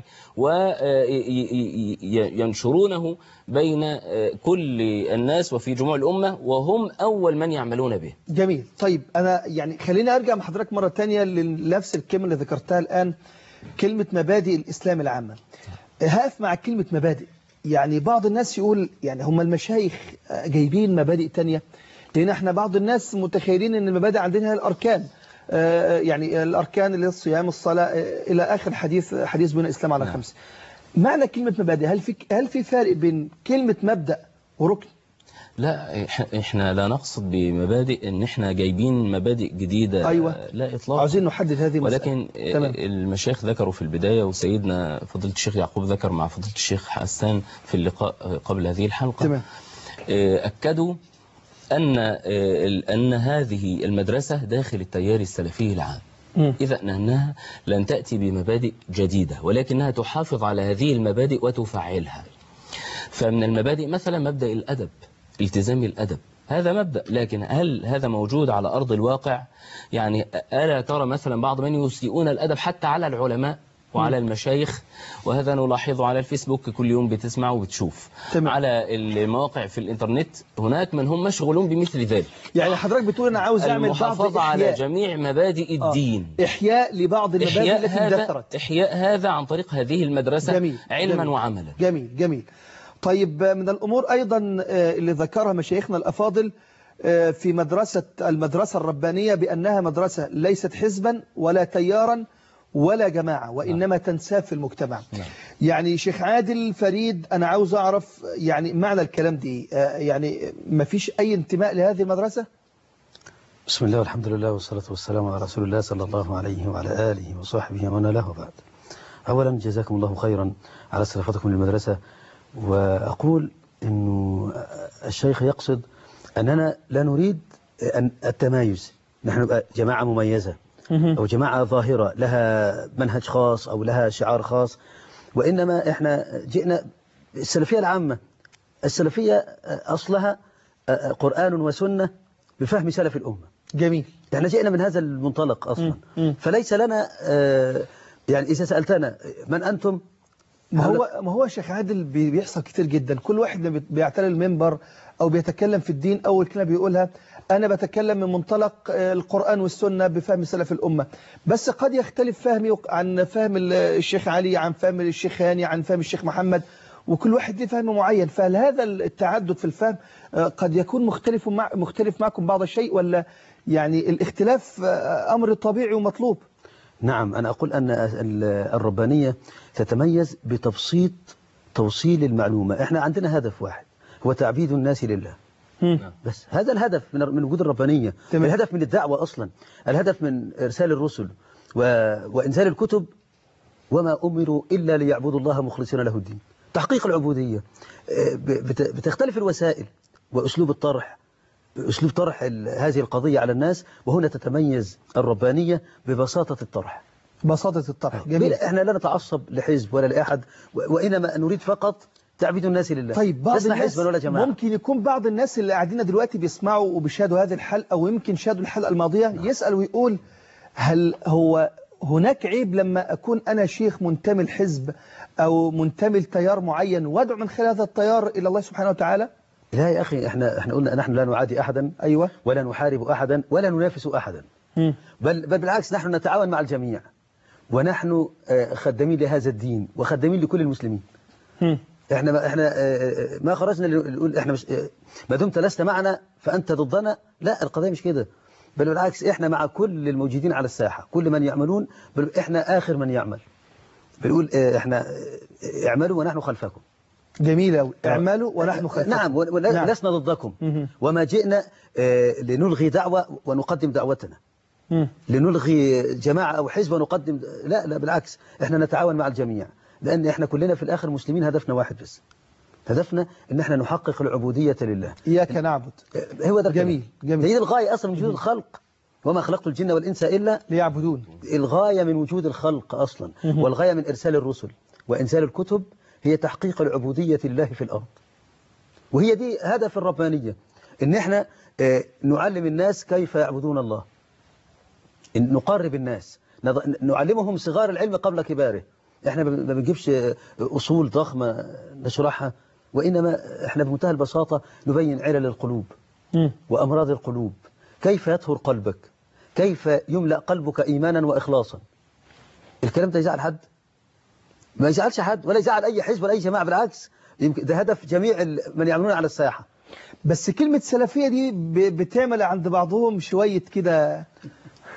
[SPEAKER 5] وينشرونه بين كل الناس وفي جموع الأمة وهم أول من يعملون به
[SPEAKER 2] جميل طيب أنا يعني خليني أرجع مع حضرتك مرة تانية لنفس الكلمة اللي ذكرتها الآن كلمة مبادئ الإسلام العامة هقف مع كلمة مبادئ يعني بعض الناس يقول يعني هم المشايخ جايبين مبادئ تانية لأن احنا بعض الناس متخيلين أن المبادئ عندنا هي الأركان آه، يعني الأركان اللي هي الصيام الصلاة آه، إلى آخر حديث حديث بناء الإسلام على
[SPEAKER 5] نعم.
[SPEAKER 2] خمس معنى كلمة مبادئ هل في هل في فرق بين كلمة مبدأ وركن
[SPEAKER 5] لا إح- احنا لا نقصد بمبادئ ان احنا جايبين مبادئ جديدة
[SPEAKER 2] أيوة.
[SPEAKER 5] لا اطلاقا
[SPEAKER 2] عاوزين نحدد هذه المسألة
[SPEAKER 5] ولكن
[SPEAKER 2] تمام.
[SPEAKER 5] المشايخ ذكروا في البداية وسيدنا فضيلة الشيخ يعقوب ذكر مع فضيلة الشيخ حسان في اللقاء قبل هذه الحلقة
[SPEAKER 2] تمام
[SPEAKER 5] آه، أكدوا أن آه، ال- أن هذه المدرسة داخل التيار السلفي العام
[SPEAKER 2] مم.
[SPEAKER 5] إذا أنها لن تأتي بمبادئ جديدة ولكنها تحافظ على هذه المبادئ وتفعلها فمن المبادئ مثلا مبدأ الأدب التزام الأدب هذا مبدأ لكن هل هذا موجود على أرض الواقع يعني ألا ترى مثلا بعض من يسيئون الأدب حتى على العلماء وعلى المشايخ وهذا نلاحظه على الفيسبوك كل يوم بتسمع وبتشوف
[SPEAKER 2] تمام.
[SPEAKER 5] على المواقع في الإنترنت هناك من هم مشغولون بمثل ذلك
[SPEAKER 2] يعني حضرتك بتقول أنا عاوز أعمل بعض
[SPEAKER 5] المحافظة على
[SPEAKER 2] إحياء
[SPEAKER 5] جميع مبادئ
[SPEAKER 2] آه.
[SPEAKER 5] الدين
[SPEAKER 2] إحياء لبعض المبادئ
[SPEAKER 5] إحياء
[SPEAKER 2] التي
[SPEAKER 5] هذا
[SPEAKER 2] اندثرت
[SPEAKER 5] إحياء هذا عن طريق هذه المدرسة
[SPEAKER 2] جميل،
[SPEAKER 5] علما
[SPEAKER 2] جميل.
[SPEAKER 5] وعملا
[SPEAKER 2] جميل جميل طيب من الأمور أيضا آه، اللي ذكرها مشايخنا الأفاضل آه، في مدرسة المدرسة الربانية بأنها مدرسة ليست حزبا ولا تيارا ولا جماعة وإنما تنساب في المجتمع
[SPEAKER 5] نعم.
[SPEAKER 2] يعني شيخ عادل فريد أنا عاوز أعرف يعني معنى الكلام دي آه، يعني ما فيش أي انتماء لهذه المدرسة
[SPEAKER 6] بسم الله والحمد لله والصلاة والسلام على رسول الله صلى الله عليه وعلى آله وصحبه ومن له بعد أولا جزاكم الله خيرا على استضافتكم للمدرسة وأقول أنه الشيخ يقصد أننا لا نريد أن التمايز نحن نبقى جماعة مميزة أو جماعة ظاهرة لها منهج خاص أو لها شعار خاص وإنما إحنا جئنا السلفية العامة السلفية أصلها قرآن وسنة بفهم سلف الأمة
[SPEAKER 2] جميل
[SPEAKER 6] احنا جئنا من هذا المنطلق أصلا
[SPEAKER 2] مم. مم.
[SPEAKER 6] فليس لنا آه، يعني إذا سألتنا من أنتم
[SPEAKER 2] ما هو ما هو شيخ عادل بي- بيحصل كتير جدا كل واحد لما بي- بيعتلي المنبر او بيتكلم في الدين اول كلمه بيقولها انا بتكلم من منطلق آه، القران والسنه بفهم سلف الامه بس قد يختلف فهمي عن فهم ال- الشيخ علي عن فهم الشيخ هاني عن فهم الشيخ محمد وكل واحد ليه فهم معين فهل هذا التعدد في الفهم آه، قد يكون مختلف مع مختلف معكم بعض الشيء ولا يعني الاختلاف آه، امر طبيعي ومطلوب
[SPEAKER 6] نعم أنا أقول أن ال- الربانية تتميز بتبسيط توصيل المعلومة احنا عندنا هدف واحد هو تعبيد الناس لله بس هذا الهدف من من وجود الربانية
[SPEAKER 2] تمام.
[SPEAKER 6] الهدف من الدعوة أصلا الهدف من إرسال الرسل و... وإنزال الكتب وما أمروا إلا ليعبدوا الله مخلصين له الدين تحقيق العبودية آه، ب- بت- بتختلف الوسائل وأسلوب الطرح أسلوب طرح ال- هذه القضية على الناس وهنا تتميز الربانية ببساطة الطرح
[SPEAKER 2] بساطه الطرح جميل
[SPEAKER 6] جميل احنا لا نتعصب لحزب ولا لأحد و- وإنما نريد فقط تعبيد الناس لله
[SPEAKER 2] طيب بعض
[SPEAKER 6] لسنا
[SPEAKER 2] الناس
[SPEAKER 6] حزبا ولا جماعة
[SPEAKER 2] ممكن يكون بعض الناس اللي قاعدين دلوقتي بيسمعوا وبيشاهدوا هذه الحلقة ويمكن شاهدوا الحلقة الماضية يسأل ويقول هل هو هناك عيب لما أكون أنا شيخ منتمي لحزب أو منتمي لتيار معين وادعو من خلال هذا التيار إلى الله سبحانه وتعالى
[SPEAKER 6] لا يا أخي احنا احنا قلنا نحن لا نعادي أحدا
[SPEAKER 2] أيوة
[SPEAKER 6] ولا نحارب أحدا ولا ننافس أحدا بل, بل بالعكس نحن نتعاون مع الجميع ونحن آه، خدامين لهذا الدين وخدامين لكل المسلمين احنا ما احنا آه، ما خرجنا نقول احنا مش آه، ما دمت لست معنا فانت ضدنا لا القضيه مش كده بل بالعكس احنا مع كل الموجودين على الساحه كل من يعملون بل احنا اخر من يعمل بنقول آه، احنا آه، اعملوا ونحن خلفكم
[SPEAKER 2] جميل أوي اعملوا ونحن خلفكم
[SPEAKER 6] نعم
[SPEAKER 2] نعم.
[SPEAKER 6] ولسنا ضدكم
[SPEAKER 2] مهم.
[SPEAKER 6] وما جئنا آه، لنلغي دعوة ونقدم دعوتنا
[SPEAKER 2] مم.
[SPEAKER 6] لنلغي جماعة أو حزب ونقدم لا لا بالعكس احنا نتعاون مع الجميع لأن احنا كلنا في الآخر مسلمين هدفنا واحد بس هدفنا ان احنا نحقق العبودية لله
[SPEAKER 2] إياك نعبد
[SPEAKER 6] آه، هو ده الكلام.
[SPEAKER 2] جميل، جميل.
[SPEAKER 6] هي دي الغاية أصلا من وجود الخلق وما خلقت الجن والإنس إلا
[SPEAKER 2] ليعبدون
[SPEAKER 6] الغاية من وجود الخلق أصلا والغاية من إرسال الرسل وإنزال الكتب هي تحقيق العبودية لله في الأرض وهي دي هدف الربانية إن إحنا آه، نعلم الناس كيف يعبدون الله إن نقرب الناس نض- نعلمهم صغار العلم قبل كباره إحنا ما بنجيبش آه، أصول ضخمة نشرحها وإنما إحنا بمنتهى البساطة نبين علل القلوب وأمراض القلوب كيف يطهر قلبك كيف يملأ قلبك إيمانا وإخلاصا الكلام ده يزعل حد ما يزعلش حد ولا يزعل أي حزب ولا أي جماعة بالعكس يمكن ده هدف جميع ال- من يعملون على الساحة
[SPEAKER 2] بس كلمة سلفية دي ب- بتعمل عند بعضهم شوية كده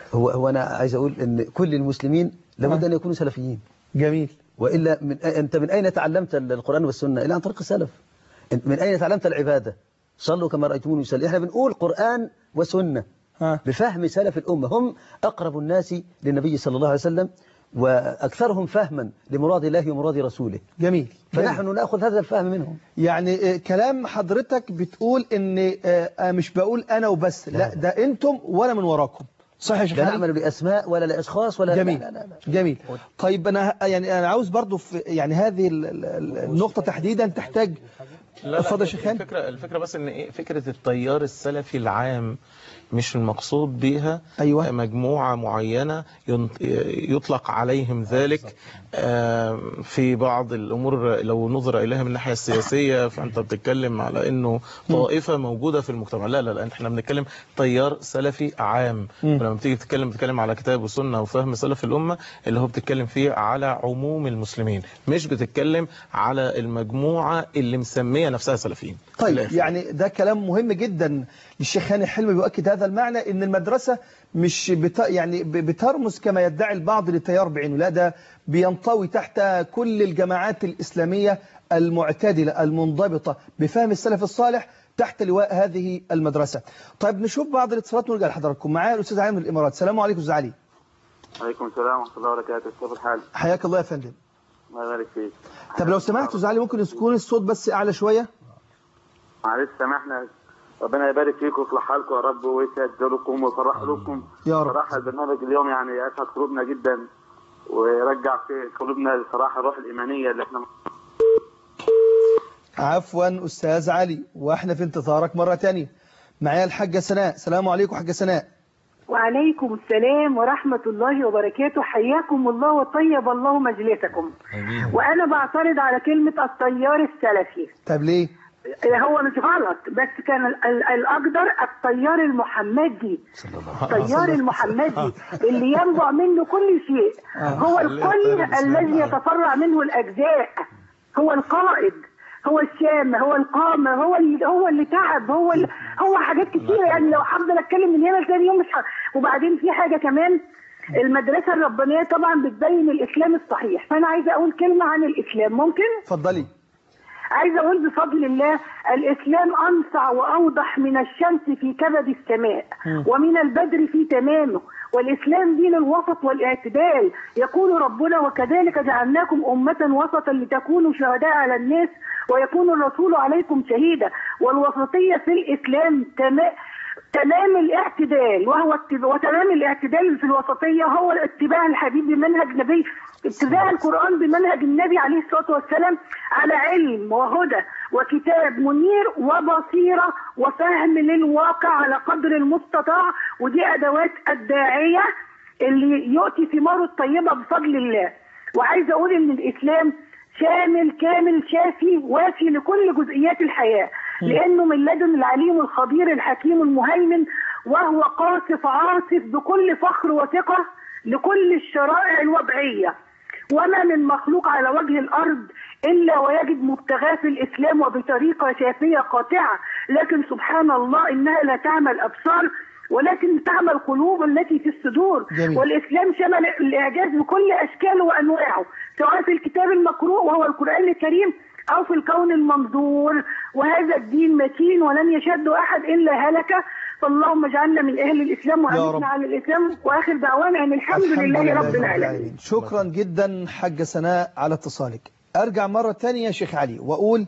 [SPEAKER 6] هو هو انا عايز اقول ان كل المسلمين لابد ان يكونوا سلفيين
[SPEAKER 2] جميل
[SPEAKER 6] والا من انت من اين تعلمت القران والسنه الا عن طريق السلف من اين تعلمت العباده صلوا كما رايتموني يصلي احنا بنقول قران وسنه
[SPEAKER 2] ها
[SPEAKER 6] بفهم سلف الامه هم اقرب الناس للنبي صلى الله عليه وسلم واكثرهم فهما لمراد الله ومراد رسوله
[SPEAKER 2] جميل جميل.
[SPEAKER 6] فنحن ناخذ هذا الفهم منهم
[SPEAKER 2] يعني آه، كلام حضرتك بتقول ان آه، آه، مش بقول انا وبس لا ده انتم وانا من وراكم صح يا شيخ
[SPEAKER 6] لا
[SPEAKER 2] علي؟
[SPEAKER 6] نعمل لاسماء ولا لاشخاص ولا
[SPEAKER 2] جميل
[SPEAKER 6] لا لا لا لا.
[SPEAKER 2] جميل طيب انا يعني انا عاوز برضو في يعني هذه ال- ال- ال- النقطة تحديدا تحتاج
[SPEAKER 4] لا
[SPEAKER 2] اتفضل يا
[SPEAKER 4] لا
[SPEAKER 2] شيخ خالد.
[SPEAKER 4] الفكرة الفكرة بس ان ايه فكرة التيار السلفي العام مش المقصود بها
[SPEAKER 2] أيوة.
[SPEAKER 4] مجموعة معينة ينط- يطلق عليهم ذلك آم، في بعض الأمور لو نظر إليها من الناحية السياسية فأنت بتتكلم على أنه طائفة موجودة في المجتمع لا لا لا احنا بنتكلم تيار سلفي عام
[SPEAKER 2] مم.
[SPEAKER 4] ولما بتيجي تتكلم بتتكلم على كتاب وسنة وفهم سلف الأمة اللي هو بتتكلم فيه على عموم المسلمين مش بتتكلم على المجموعة اللي مسمية نفسها سلفيين في
[SPEAKER 2] طيب
[SPEAKER 4] الآخر.
[SPEAKER 2] يعني ده كلام مهم جدا للشيخ هاني حلمي بيؤكد هذا المعنى ان المدرسة مش بت يعني ب- بترمز كما يدعي البعض للتيار بعينه لا ده بينطوي تحت كل الجماعات الإسلامية المعتدلة المنضبطة بفهم السلف الصالح تحت لواء هذه المدرسة طيب نشوف بعض الاتصالات ونرجع لحضراتكم معايا الأستاذ علي من الإمارات السلام عليكم أستاذ علي
[SPEAKER 7] عليكم السلام ورحمة الله وبركاته كيف الحال؟
[SPEAKER 2] حياك الله يا فندم
[SPEAKER 7] الله يبارك فيك
[SPEAKER 2] طب لو سمحت أستاذ علي ممكن يكون الصوت بس أعلى شوية
[SPEAKER 7] معلش سامحنا ربنا يبارك فيكم ويصلح حالكم يا رب ويسعد قلوبكم ويفرح قلوبكم
[SPEAKER 2] يا رب.
[SPEAKER 7] صراحة البرنامج اليوم يعني أسعد قلوبنا جدا ويرجع في قلوبنا صراحة الروح الإيمانية اللي احنا
[SPEAKER 2] عفوا أستاذ علي وإحنا في انتظارك مرة تانية معايا الحاجة سناء السلام عليكم حاجة سناء
[SPEAKER 8] وعليكم السلام ورحمة الله وبركاته حياكم الله وطيب الله مجلسكم وأنا بعترض على كلمة التيار السلفي
[SPEAKER 2] طب ليه
[SPEAKER 8] هو مش غلط بس كان ال- ال- الأقدر التيار المحمدي التيار المحمدي اللي ينبع منه كل شيء هو الكل الذي يتفرع منه الأجزاء هو القائد هو الشام هو القامة هو اللي هو اللي تعب هو اللي هو حاجات كتيرة يعني لو هفضل اتكلم من هنا لتاني يوم مش ه... وبعدين في حاجة كمان المدرسة الربانية طبعا بتبين الإسلام الصحيح فأنا عايزة أقول كلمة عن الإسلام ممكن؟
[SPEAKER 2] اتفضلي
[SPEAKER 8] عايزه اقول بفضل الله الاسلام انصع واوضح من الشمس في كبد السماء ومن البدر في تمامه والاسلام دين الوسط والاعتدال يقول ربنا وكذلك جعلناكم امه وسطا لتكونوا شهداء على الناس ويكون الرسول عليكم شهيدا والوسطيه في الاسلام تمام تمام الاعتدال وهو اتب- وتمام الاعتدال في الوسطيه هو اتباع الحبيب بمنهج نبي اتباع القران بمنهج النبي عليه الصلاه والسلام على علم وهدى وكتاب منير وبصيره وفهم للواقع على قدر المستطاع ودي ادوات الداعيه اللي يؤتي ثماره الطيبه بفضل الله وعايزه اقول ان الاسلام شامل كامل شافي وافي لكل جزئيات الحياه لانه من لدن العليم الخبير الحكيم المهيمن وهو قاصف عاصف بكل فخر وثقه لكل الشرائع الوضعيه وما من مخلوق على وجه الارض الا ويجد مبتغاه في الاسلام وبطريقه شافيه قاطعه لكن سبحان الله انها لا تعمى الابصار ولكن تعمى القلوب التي في الصدور
[SPEAKER 2] جميل.
[SPEAKER 8] والاسلام شمل الاعجاز بكل اشكاله وانواعه سواء في الكتاب المقروء وهو القران الكريم او في الكون المنظور وهذا الدين متين ولن يشد احد الا هلك فاللهم اجعلنا من اهل الاسلام
[SPEAKER 2] رب.
[SPEAKER 8] وامتنا على الاسلام واخر دعوانا ان الحمد, لله رب العالمين
[SPEAKER 2] شكرا جدا حاجة سناء على اتصالك ارجع مرة تانية يا شيخ علي واقول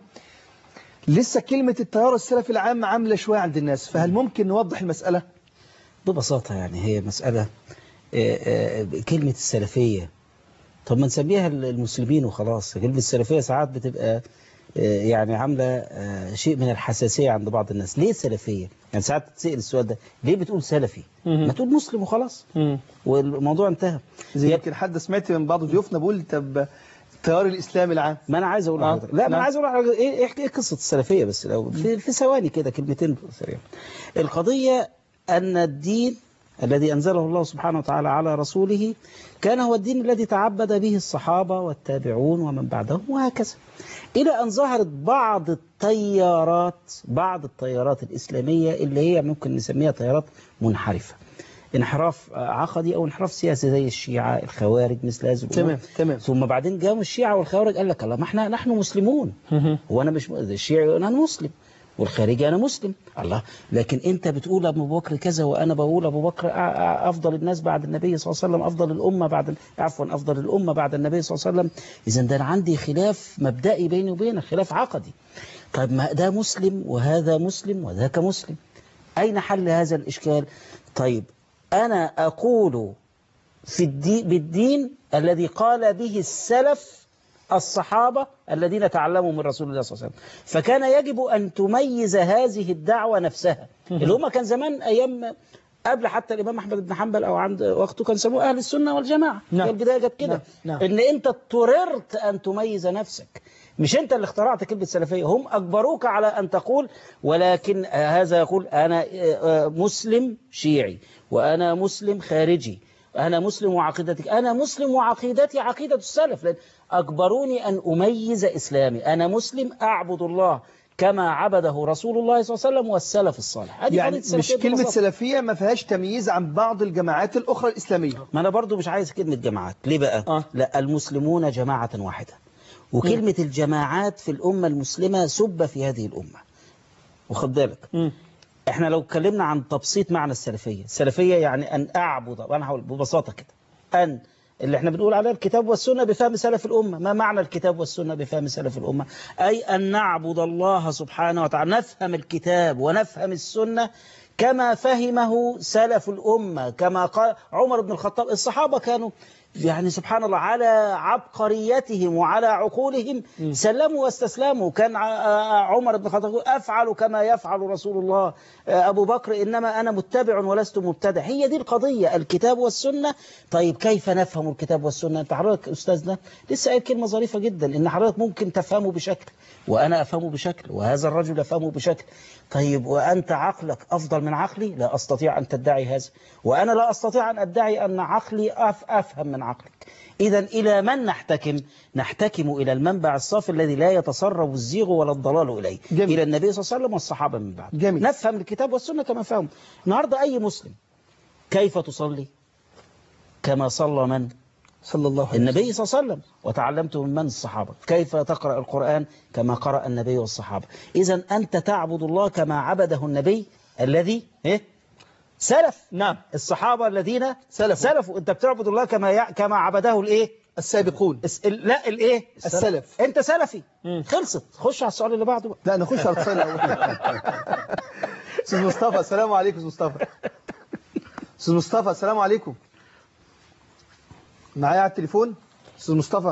[SPEAKER 2] لسه كلمة التيار السلفي العام عاملة شوية عند الناس فهل ممكن نوضح المسألة
[SPEAKER 3] ببساطة يعني هي مسألة آه، آه، كلمة السلفية طب ما نسميها المسلمين وخلاص كلمة السلفية ساعات بتبقى آه، يعني عاملة آه، شيء من الحساسية عند بعض الناس ليه سلفية؟ يعني ساعات تسأل السؤال ده ليه بتقول سلفي؟ ما تقول مسلم وخلاص والموضوع انتهى
[SPEAKER 2] زي
[SPEAKER 3] هي-
[SPEAKER 2] يمكن حد سمعت من بعض ضيوفنا بيقول طب التيار الإسلامي العام
[SPEAKER 3] ما انا عايز اقول
[SPEAKER 2] آه.
[SPEAKER 3] لحضرتك لا ما
[SPEAKER 2] نعم.
[SPEAKER 3] انا عايز اقول لحضرتك ايه ايه إيه قصه السلفيه بس لو في, في ثواني كده كلمتين سريعه القضيه ان الدين الذي انزله الله سبحانه وتعالى على رسوله كان هو الدين الذي تعبد به الصحابه والتابعون ومن بعدهم وهكذا الى ان ظهرت بعض التيارات بعض التيارات الاسلاميه اللي هي ممكن نسميها تيارات منحرفه انحراف عقدي او انحراف سياسي زي الشيعة الخوارج مثل هذه الامور
[SPEAKER 2] تمام تمام
[SPEAKER 3] ثم بعدين جاءوا الشيعة والخوارج قال لك الله ما احنا نحن مسلمون هو انا مش الشيعي انا مسلم والخارجي انا مسلم الله لكن انت بتقول ابو بكر كذا وانا بقول ابو بكر أ- أ- افضل الناس بعد النبي صلى الله عليه وسلم افضل الامه بعد عفوا افضل الامه بعد النبي صلى الله عليه وسلم اذا ده انا عندي خلاف مبدئي بيني وبينك خلاف عقدي طيب ما ده مسلم وهذا مسلم وذاك مسلم اين حل هذا الاشكال طيب انا اقول في الدين بالدين الذي قال به السلف الصحابة الذين تعلموا من رسول الله صلى الله عليه وسلم فكان يجب أن تميز هذه الدعوة نفسها اللي هم كان زمان أيام قبل حتى الإمام أحمد بن حنبل أو عند وقته كان سموه أهل السنة والجماعة
[SPEAKER 2] نعم.
[SPEAKER 3] هي البداية جت كده
[SPEAKER 2] نعم.
[SPEAKER 3] إن أنت اضطررت أن تميز نفسك مش أنت اللي اخترعت كلمة سلفية هم أجبروك على أن تقول ولكن آه، هذا يقول أنا آه، آه، مسلم شيعي وأنا مسلم خارجي أنا مسلم وعقيدتك أنا مسلم وعقيدتي عقيدة السلف لأن أجبروني أن أميز إسلامي أنا مسلم أعبد الله كما عبده رسول الله صلى الله عليه وسلم والسلف الصالح هذه
[SPEAKER 2] يعني
[SPEAKER 3] قضية
[SPEAKER 2] مش
[SPEAKER 3] السلفية
[SPEAKER 2] كلمة
[SPEAKER 3] ببساطة.
[SPEAKER 2] سلفية ما فيهاش تمييز عن بعض الجماعات الأخرى الإسلامية
[SPEAKER 3] ما أنا برضو مش عايز كلمة جماعات ليه بقى
[SPEAKER 2] آه.
[SPEAKER 3] لا المسلمون جماعة واحدة وكلمة الجماعات في الأمة المسلمة سب في هذه الأمة وخد بالك احنا لو اتكلمنا عن تبسيط معنى السلفية السلفية يعني أن أعبد وأنا هقول ببساطة كده أن اللي احنا بنقول عليه الكتاب والسنة بفهم سلف الأمة ما معنى الكتاب والسنة بفهم سلف الأمة أي أن نعبد الله سبحانه وتعالى نفهم الكتاب ونفهم السنة كما فهمه سلف الأمة كما قال عمر بن الخطاب الصحابة كانوا يعني سبحان الله على عبقريتهم وعلى عقولهم سلموا واستسلموا كان ع- عمر بن الخطاب يقول أفعل كما يفعل رسول الله أبو بكر إنما أنا متبع ولست مبتدع هي دي القضية الكتاب والسنة طيب كيف نفهم الكتاب والسنة أنت حضرتك أستاذنا لسه قايل كلمة ظريفة جدا إن حضرتك ممكن تفهمه بشكل وأنا أفهمه بشكل وهذا الرجل يفهمه بشكل طيب وأنت عقلك أفضل من عقلي لا أستطيع أن تدعي هذا وأنا لا أستطيع أن أدعي أن عقلي أف أفهم من عقلك إذا إلى من نحتكم نحتكم إلى المنبع الصافي الذي لا يتسرب الزيغ ولا الضلال إليه
[SPEAKER 2] جميل.
[SPEAKER 3] إلى النبي صلى الله عليه وسلم والصحابة من بعد
[SPEAKER 2] جميل.
[SPEAKER 3] نفهم الكتاب والسنة كما فهم النهاردة أي مسلم كيف تصلي كما صلى من
[SPEAKER 2] صلى الله عليه وسلم
[SPEAKER 3] النبي صلى الله عليه وسلم وتعلمت من من الصحابة كيف تقرأ القرآن كما قرأ النبي والصحابة إذا أنت تعبد الله كما عبده النبي الذي إيه؟ سلف
[SPEAKER 2] نعم
[SPEAKER 3] الصحابة الذين
[SPEAKER 2] سلفوا.
[SPEAKER 3] سلفوا أنت بتعبد الله كما يع... كما عبده الإيه
[SPEAKER 2] السابقون
[SPEAKER 3] الس... ال... لا الإيه
[SPEAKER 2] السلف.
[SPEAKER 3] أنت سلفي خلصت خش على السؤال اللي بعده بقى
[SPEAKER 2] لا نخش على السؤال الأول أستاذ مصطفى السلام عليكم أستاذ مصطفى أستاذ مصطفى السلام عليكم معايا على التليفون أستاذ مصطفى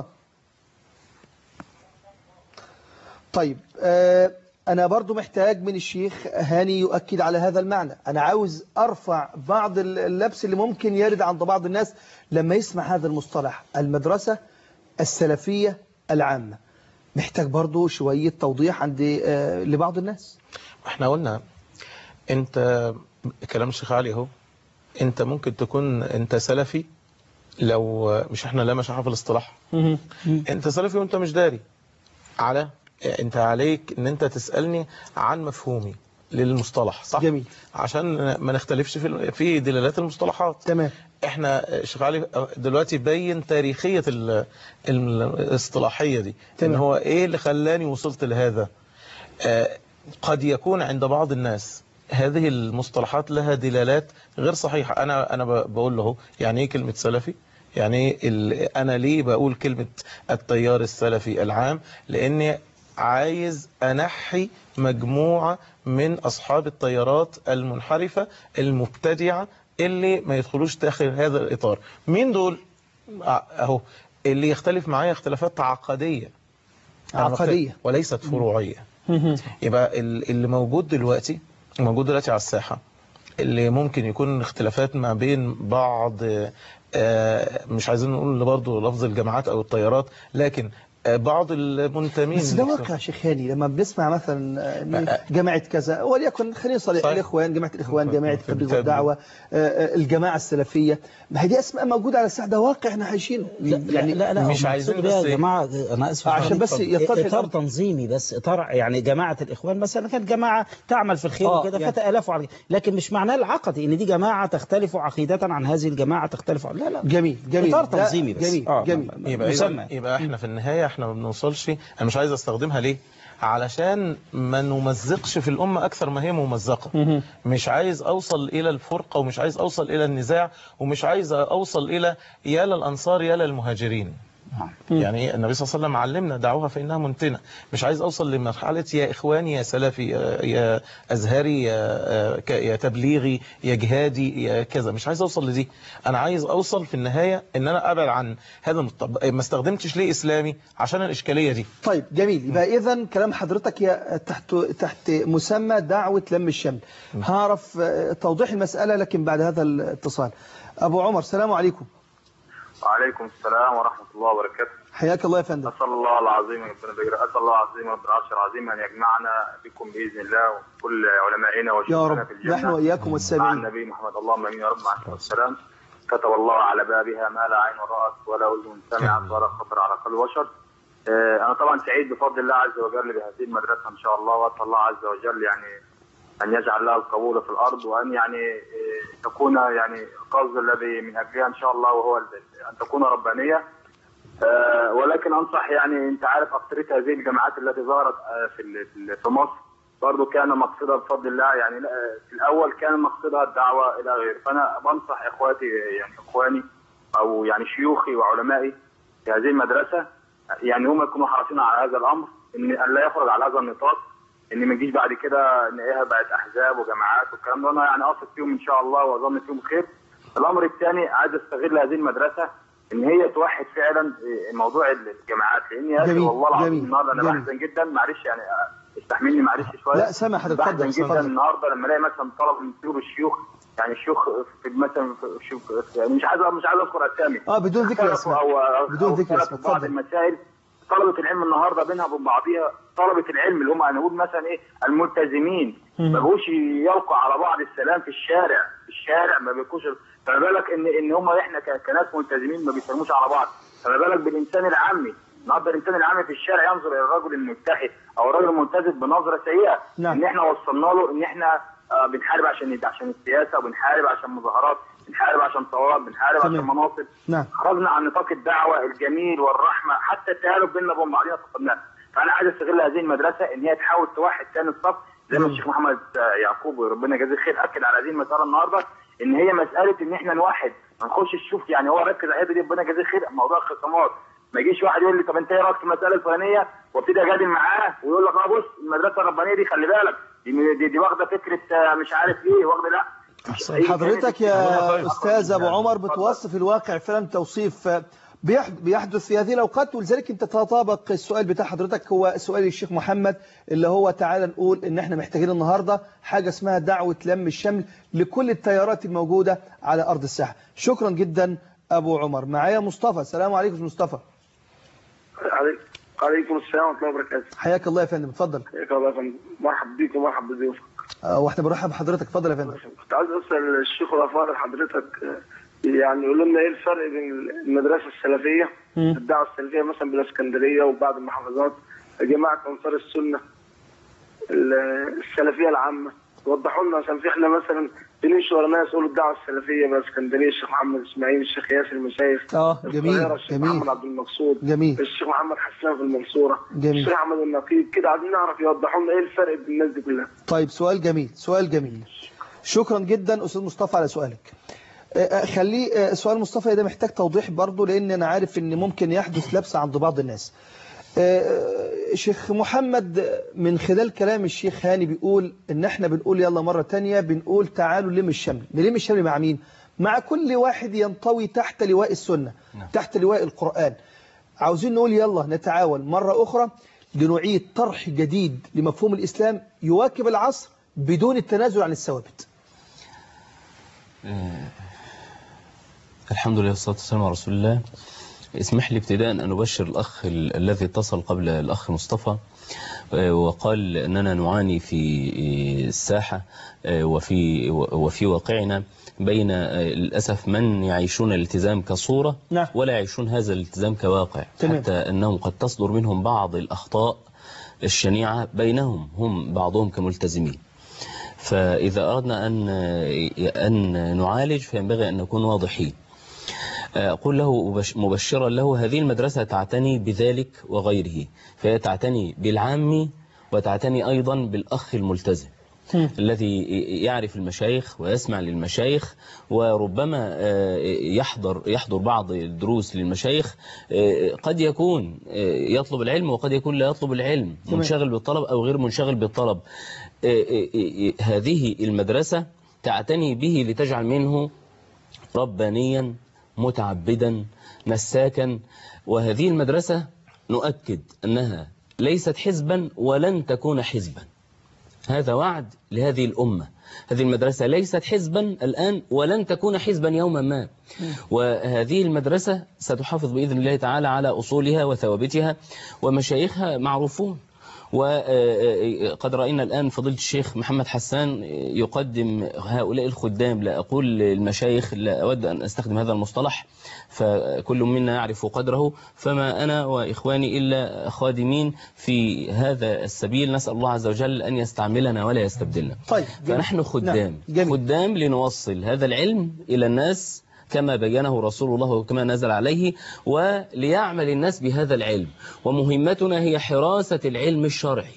[SPEAKER 2] طيب آه أنا برضو محتاج من الشيخ هاني يؤكد على هذا المعنى أنا عاوز أرفع بعض اللبس اللي ممكن يرد عند بعض الناس لما يسمع هذا المصطلح المدرسة السلفية العامة محتاج برضو شوية توضيح عند آه لبعض الناس
[SPEAKER 4] احنا قلنا انت كلام الشيخ علي اهو انت ممكن تكون انت سلفي لو مش احنا لا مشاحة في الاصطلاح انت سلفي وانت مش داري على انت عليك ان انت تسألني عن مفهومي للمصطلح صح
[SPEAKER 2] جميل.
[SPEAKER 4] عشان ما نختلفش في في دلالات المصطلحات
[SPEAKER 2] تمام
[SPEAKER 4] احنا شيخ علي دلوقتي بين تاريخية ال- الاصطلاحية دي
[SPEAKER 2] تمام.
[SPEAKER 4] ان هو ايه اللي خلاني وصلت لهذا آه، قد يكون عند بعض الناس هذه المصطلحات لها دلالات غير صحيحة أنا أنا ب- بقول له يعني إيه كلمة سلفي يعني إيه ال- أنا ليه بقول كلمة التيار السلفي العام لأني عايز أنحي مجموعة من أصحاب التيارات المنحرفة المبتدعة اللي ما يدخلوش داخل هذا الإطار مين دول آه، أهو اللي يختلف معايا اختلافات عقدية
[SPEAKER 2] عقدية.
[SPEAKER 4] وليست فروعية يبقى ال- اللي موجود دلوقتي موجود دلوقتي على الساحة اللي ممكن يكون اختلافات ما بين بعض آه، مش عايزين نقول برضه لفظ الجماعات او التيارات لكن آه، بعض المنتمين
[SPEAKER 2] بس ده
[SPEAKER 4] للإخوان.
[SPEAKER 2] واقع يا شيخ هاني لما بنسمع مثلا آه، إن جماعة كذا وليكن خلينا نصلي
[SPEAKER 4] صحيح.
[SPEAKER 2] الإخوان جماعة الإخوان جماعة
[SPEAKER 4] في
[SPEAKER 2] التبليغ
[SPEAKER 4] التبليغ.
[SPEAKER 2] والدعوة آه، آه، الجماعة السلفية ما هي دي أسماء موجودة على الساحة ده واقع احنا عايشينه
[SPEAKER 3] لا
[SPEAKER 2] يعني
[SPEAKER 3] لا لا
[SPEAKER 4] مش
[SPEAKER 3] هو
[SPEAKER 4] عايزين
[SPEAKER 3] مقصود بيها
[SPEAKER 4] بس
[SPEAKER 3] يا
[SPEAKER 4] إيه؟
[SPEAKER 3] جماعه انا اسف
[SPEAKER 2] عشان بس يتضح
[SPEAKER 3] اطار
[SPEAKER 2] الأمر.
[SPEAKER 3] تنظيمي بس اطار يعني جماعه الاخوان مثلا كانت جماعه تعمل في الخير
[SPEAKER 2] آه،
[SPEAKER 3] وكده
[SPEAKER 2] يعني.
[SPEAKER 3] فتالفوا على لكن مش معناه العقدي ان دي جماعه تختلف عقيده عن هذه الجماعه تختلف عن لا لا
[SPEAKER 2] جميل جميل
[SPEAKER 3] اطار
[SPEAKER 2] ده
[SPEAKER 3] تنظيمي بس
[SPEAKER 2] جميل
[SPEAKER 3] آه،
[SPEAKER 2] جميل
[SPEAKER 4] يبقى
[SPEAKER 3] مسمى.
[SPEAKER 4] إذا يبقى احنا في النهاية احنا ما بنوصلش انا مش عايز استخدمها ليه علشان ما نمزقش في الأمة أكثر ما هي ممزقة مش عايز أوصل إلى الفرقة ومش عايز أوصل إلى النزاع ومش عايز أوصل إلى يا للأنصار يا للمهاجرين يعني النبي صلى الله عليه وسلم علمنا دعوها فإنها منتنة مش عايز أوصل لمرحلة يا إخواني يا سلفي يا- يا أزهري يا, ك- يا تبليغي يا جهادي يا كذا مش عايز أوصل لدي أنا عايز أوصل في النهاية إن أنا أبعد عن هذا المطب... ما استخدمتش ليه إسلامي عشان الإشكالية دي
[SPEAKER 2] طيب جميل يبقى اذا كلام حضرتك يا تحت تحت مسمى دعوة لم الشمل هعرف آه، توضيح المسألة لكن بعد هذا الاتصال أبو عمر السلام عليكم
[SPEAKER 7] وعليكم السلام ورحمة الله وبركاته
[SPEAKER 2] حياك الله يا فندم
[SPEAKER 7] أسأل الله العظيم ربنا بيجري أسأل الله العظيم رب العرش العظيم أن يجمعنا بكم بإذن الله وكل علمائنا
[SPEAKER 2] يا
[SPEAKER 7] وشيوخنا
[SPEAKER 2] رب
[SPEAKER 7] في الجنة
[SPEAKER 2] نحن وإياكم
[SPEAKER 7] مع
[SPEAKER 2] والسامعين
[SPEAKER 7] النبي محمد اللهم امين يا رب مع الصلاه والسلام كتب الله على بابها ما لا عين رأت ولا أذن سمعت ولا خطر على قلب بشر آه، أنا طبعا سعيد بفضل الله عز وجل بهذه المدرسة إن شاء الله وأسأل الله عز وجل يعني أن يجعل لها القبول في الأرض وأن يعني آه، تكون يعني القصد الذي من أجلها إن شاء الله وهو ال- أن تكون ربانية آه، ولكن انصح يعني انت عارف اكثريه هذه الجماعات التي ظهرت آه، في ال- في ال- في مصر برضه كان مقصدها بفضل الله يعني لا، في الاول كان مقصدها الدعوه الى غيره فانا بنصح اخواتي يعني اخواني او يعني شيوخي وعلمائي في هذه المدرسه يعني هم يكونوا حريصين على هذا الامر ان ان لا يخرج على هذا النطاق ان ما يجيش بعد كده نلاقيها بقت احزاب وجماعات والكلام ده انا يعني اثق فيهم ان شاء الله واظن فيهم خير الامر الثاني عايز استغل هذه المدرسه ان هي توحد فعلا موضوع الجماعات لان يا اخي
[SPEAKER 2] جميل،
[SPEAKER 7] والله العظيم
[SPEAKER 2] جميل،
[SPEAKER 7] النهارده انا
[SPEAKER 2] جميل.
[SPEAKER 7] بحزن جدا معلش يعني آه، استحملني معلش شويه
[SPEAKER 2] لا، سامع حضرتك، اتفضل،
[SPEAKER 7] بحزن جدا
[SPEAKER 2] اتفضل.
[SPEAKER 7] النهارده لما الاقي مثلا طلب من طيور الشيوخ يعني الشيوخ في مثلا في الشيوخ- يعني مش عايز مش عايز اذكر اسامي
[SPEAKER 2] اه بدون ذكر
[SPEAKER 7] اختلفوا
[SPEAKER 2] اسماء
[SPEAKER 7] او أو-
[SPEAKER 2] بدون
[SPEAKER 7] أو
[SPEAKER 2] ذكر
[SPEAKER 7] اختلفوا
[SPEAKER 2] اسماء
[SPEAKER 7] في بعض
[SPEAKER 2] اتفضل
[SPEAKER 7] المسائل طلبة العلم النهارده بينها وبين بعضيها طلبة العلم اللي هم هنقول مثلا ايه الملتزمين ما بقوش يلقوا على بعض السلام في الشارع في الشارع ما بيكونش فما بالك ان ان هم احنا ك- كناس ملتزمين ما بيسلموش على بعض فما بالك بالانسان العامي النهارده الانسان العامي في الشارع ينظر الى الرجل الملتحي او الرجل الملتزم بنظره سيئه
[SPEAKER 2] نعم.
[SPEAKER 7] ان احنا وصلنا له ان احنا آه، بنحارب عشان عشان السياسه وبنحارب عشان مظاهرات بنحارب عشان ثورات بنحارب
[SPEAKER 2] تمام.
[SPEAKER 7] عشان مناصب
[SPEAKER 2] نعم
[SPEAKER 7] خرجنا عن نطاق الدعوه الجميل والرحمه حتى التآلف بيننا وبين بعضنا فقدناه فانا عايز استغل هذه المدرسه ان هي تحاول توحد ثاني الصف زي ما
[SPEAKER 2] مم.
[SPEAKER 7] الشيخ محمد آه، يعقوب وربنا يجازيه خير اكد على هذه المساله النهارده ان هي مساله ان احنا نوحد ما نخش نشوف يعني هو ركز على الحته دي ربنا يجازيه خير موضوع الخصامات ما يجيش واحد يقول لي طب انت ايه رايك في المساله الفلانيه وابتدي اجادل معاه ويقول لك اه بص المدرسه الربانيه دي خلي بالك دي دي, دي واخده فكره آه، مش عارف ايه واخده لا أي
[SPEAKER 2] حضرتك
[SPEAKER 7] كلمة
[SPEAKER 2] يا
[SPEAKER 7] استغلال
[SPEAKER 2] أستاذ أبو
[SPEAKER 7] يعني.
[SPEAKER 2] عمر
[SPEAKER 7] اتفضل.
[SPEAKER 2] بتوصف الواقع فعلا توصيف آه، بيح- بيحدث في هذه الأوقات ولذلك أنت تتطابق السؤال بتاع حضرتك هو سؤال الشيخ محمد اللي هو تعالى نقول إن إحنا محتاجين النهاردة حاجة اسمها دعوة لم الشمل لكل التيارات الموجودة على أرض الساحة شكرا جدا أبو عمر معايا مصطفى السلام عليكم مصطفى
[SPEAKER 9] عليك- عليكم السلام ورحمة الله وبركاته.
[SPEAKER 2] حياك الله يا فندم اتفضل
[SPEAKER 9] حياك الله يا فندم. مرحب بيك ومرحب بضيوفك.
[SPEAKER 2] آه، واحنا بنرحب بحضرتك اتفضل يا فندم
[SPEAKER 9] كنت عايز اسال الشيخ الافاضل حضرتك آه، يعني يقول لنا ايه الفرق بين المدرسه السلفيه
[SPEAKER 2] مم.
[SPEAKER 9] الدعوه السلفيه مثلا بالاسكندريه وبعض المحافظات جماعه انصار السنه ال- السلفيه العامه وضحوا لنا عشان في احنا مثلا بنمشي ورا ناس يقولوا الدعوه السلفيه بالاسكندريه الشيخ محمد اسماعيل الشيخ ياسر المشايخ
[SPEAKER 2] اه جميل
[SPEAKER 9] القاهرة الشيخ
[SPEAKER 2] جميل
[SPEAKER 9] محمد عبد المقصود
[SPEAKER 2] جميل
[SPEAKER 9] الشيخ محمد حسان في المنصوره
[SPEAKER 2] جميل.
[SPEAKER 9] الشيخ احمد النقيب كده عايزين نعرف يوضحوا لنا ايه الفرق بين الناس دي كلها
[SPEAKER 2] طيب سؤال جميل سؤال جميل شكرا جدا أستاذ مصطفى على سؤالك آه، آه، خليه آه، سؤال مصطفى ده محتاج توضيح برضه لأن أنا عارف أن ممكن يحدث لبس عند بعض الناس آه، شيخ محمد من خلال كلام الشيخ هاني بيقول ان احنا بنقول يلا مرة تانية بنقول تعالوا نلم الشمل نلم الشمل مع مين مع كل واحد ينطوي تحت لواء السنة تحت لواء القرآن عاوزين نقول يلا نتعاون مرة أخرى لنعيد طرح جديد لمفهوم الإسلام يواكب العصر بدون التنازل عن الثوابت
[SPEAKER 5] الحمد لله والصلاة والسلام على رسول الله اسمح لي ابتداء أن أبشر الأخ ال- الذي اتصل قبل الأخ مصطفى آه، وقال أننا نعاني في آه، الساحة آه، وفي وفي واقعنا بين آه، للأسف من يعيشون الالتزام كصورة
[SPEAKER 2] نعم.
[SPEAKER 5] ولا يعيشون هذا الالتزام كواقع
[SPEAKER 2] تمام.
[SPEAKER 5] حتى أنهم قد تصدر منهم بعض الأخطاء الشنيعة بينهم هم بعضهم كملتزمين فإذا أردنا أن أن نعالج فينبغي أن نكون واضحين أقول له مبش- مبشرا له هذه المدرسة تعتني بذلك وغيره فهي تعتني بالعام وتعتني أيضا بالأخ الملتزم الذي يعرف المشايخ ويسمع للمشايخ وربما آه، يحضر يحضر بعض الدروس للمشايخ آه، قد يكون آه، يطلب العلم وقد يكون لا يطلب العلم
[SPEAKER 2] تمام.
[SPEAKER 5] منشغل بالطلب أو غير منشغل بالطلب آه، آه، آه، هذه المدرسة تعتني به لتجعل منه ربانيا متعبدا مساكا وهذه المدرسة نؤكد أنها ليست حزبا ولن تكون حزبا هذا وعد لهذه الأمة هذه المدرسة ليست حزبا الآن ولن تكون حزبا يوما ما وهذه المدرسة ستحافظ بإذن الله تعالى على أصولها وثوابتها ومشايخها معروفون وقد رأينا الآن فضيلة الشيخ محمد حسان يقدم هؤلاء الخدام لا أقول المشايخ لا أود أن أستخدم هذا المصطلح فكل منا يعرف قدره فما أنا وإخواني إلا خادمين في هذا السبيل نسأل الله عز وجل أن يستعملنا ولا يستبدلنا
[SPEAKER 2] طيب جميل.
[SPEAKER 5] فنحن خدام
[SPEAKER 2] نعم، جميل.
[SPEAKER 5] خدام لنوصل هذا العلم إلى الناس كما بينه رسول الله وكما نزل عليه وليعمل الناس بهذا العلم ومهمتنا هي حراسة العلم الشرعي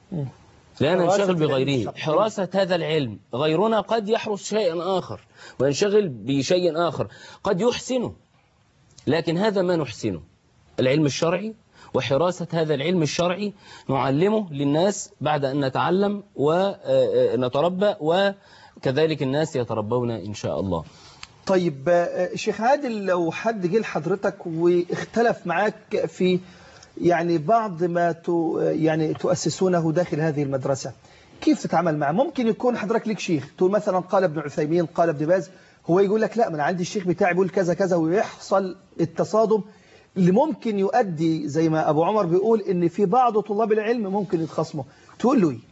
[SPEAKER 5] لا
[SPEAKER 2] حراسة
[SPEAKER 5] ننشغل
[SPEAKER 2] العلم
[SPEAKER 5] بغيره
[SPEAKER 2] الشرعي.
[SPEAKER 5] حراسة هذا العلم غيرنا قد يحرس شيئا آخر وينشغل بشيء آخر قد يحسنه لكن هذا ما نحسنه العلم الشرعي وحراسة هذا العلم الشرعي نعلمه للناس بعد أن نتعلم ونتربى وكذلك الناس يتربون إن شاء الله
[SPEAKER 2] طيب آه، شيخ عادل لو حد جه لحضرتك واختلف معاك في يعني بعض ما تو يعني تؤسسونه داخل هذه المدرسة كيف تتعامل معه ممكن يكون حضرتك ليك شيخ تقول مثلا قال ابن عثيمين قال ابن باز هو يقول لك لا ما انا عندي الشيخ بتاعي بيقول كذا كذا ويحصل التصادم اللي ممكن يؤدي زي ما ابو عمر بيقول ان في بعض طلاب العلم ممكن يتخاصموا تقول له ايه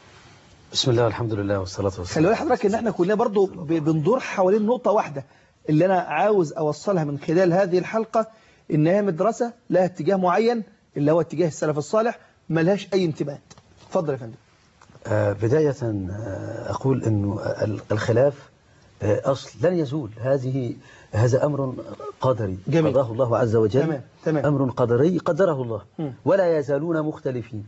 [SPEAKER 6] بسم الله والحمد لله والصلاة والسلام
[SPEAKER 2] خلي بالك حضرتك ان احنا كلنا برضو ب- بندور حوالين نقطة واحدة اللي انا عاوز اوصلها من خلال هذه الحلقة ان هي مدرسة لها اتجاه معين اللي هو اتجاه السلف الصالح ملهاش اي انتماء اتفضل يا فندم
[SPEAKER 6] آه، بداية آه، أقول أنه ال- الخلاف آه، أصل لن يزول هذه هذا أمر قدري
[SPEAKER 2] جميل.
[SPEAKER 6] قضاه الله عز وجل
[SPEAKER 2] تمام، تمام.
[SPEAKER 6] أمر قدري قدره الله
[SPEAKER 2] مم.
[SPEAKER 6] ولا يزالون مختلفين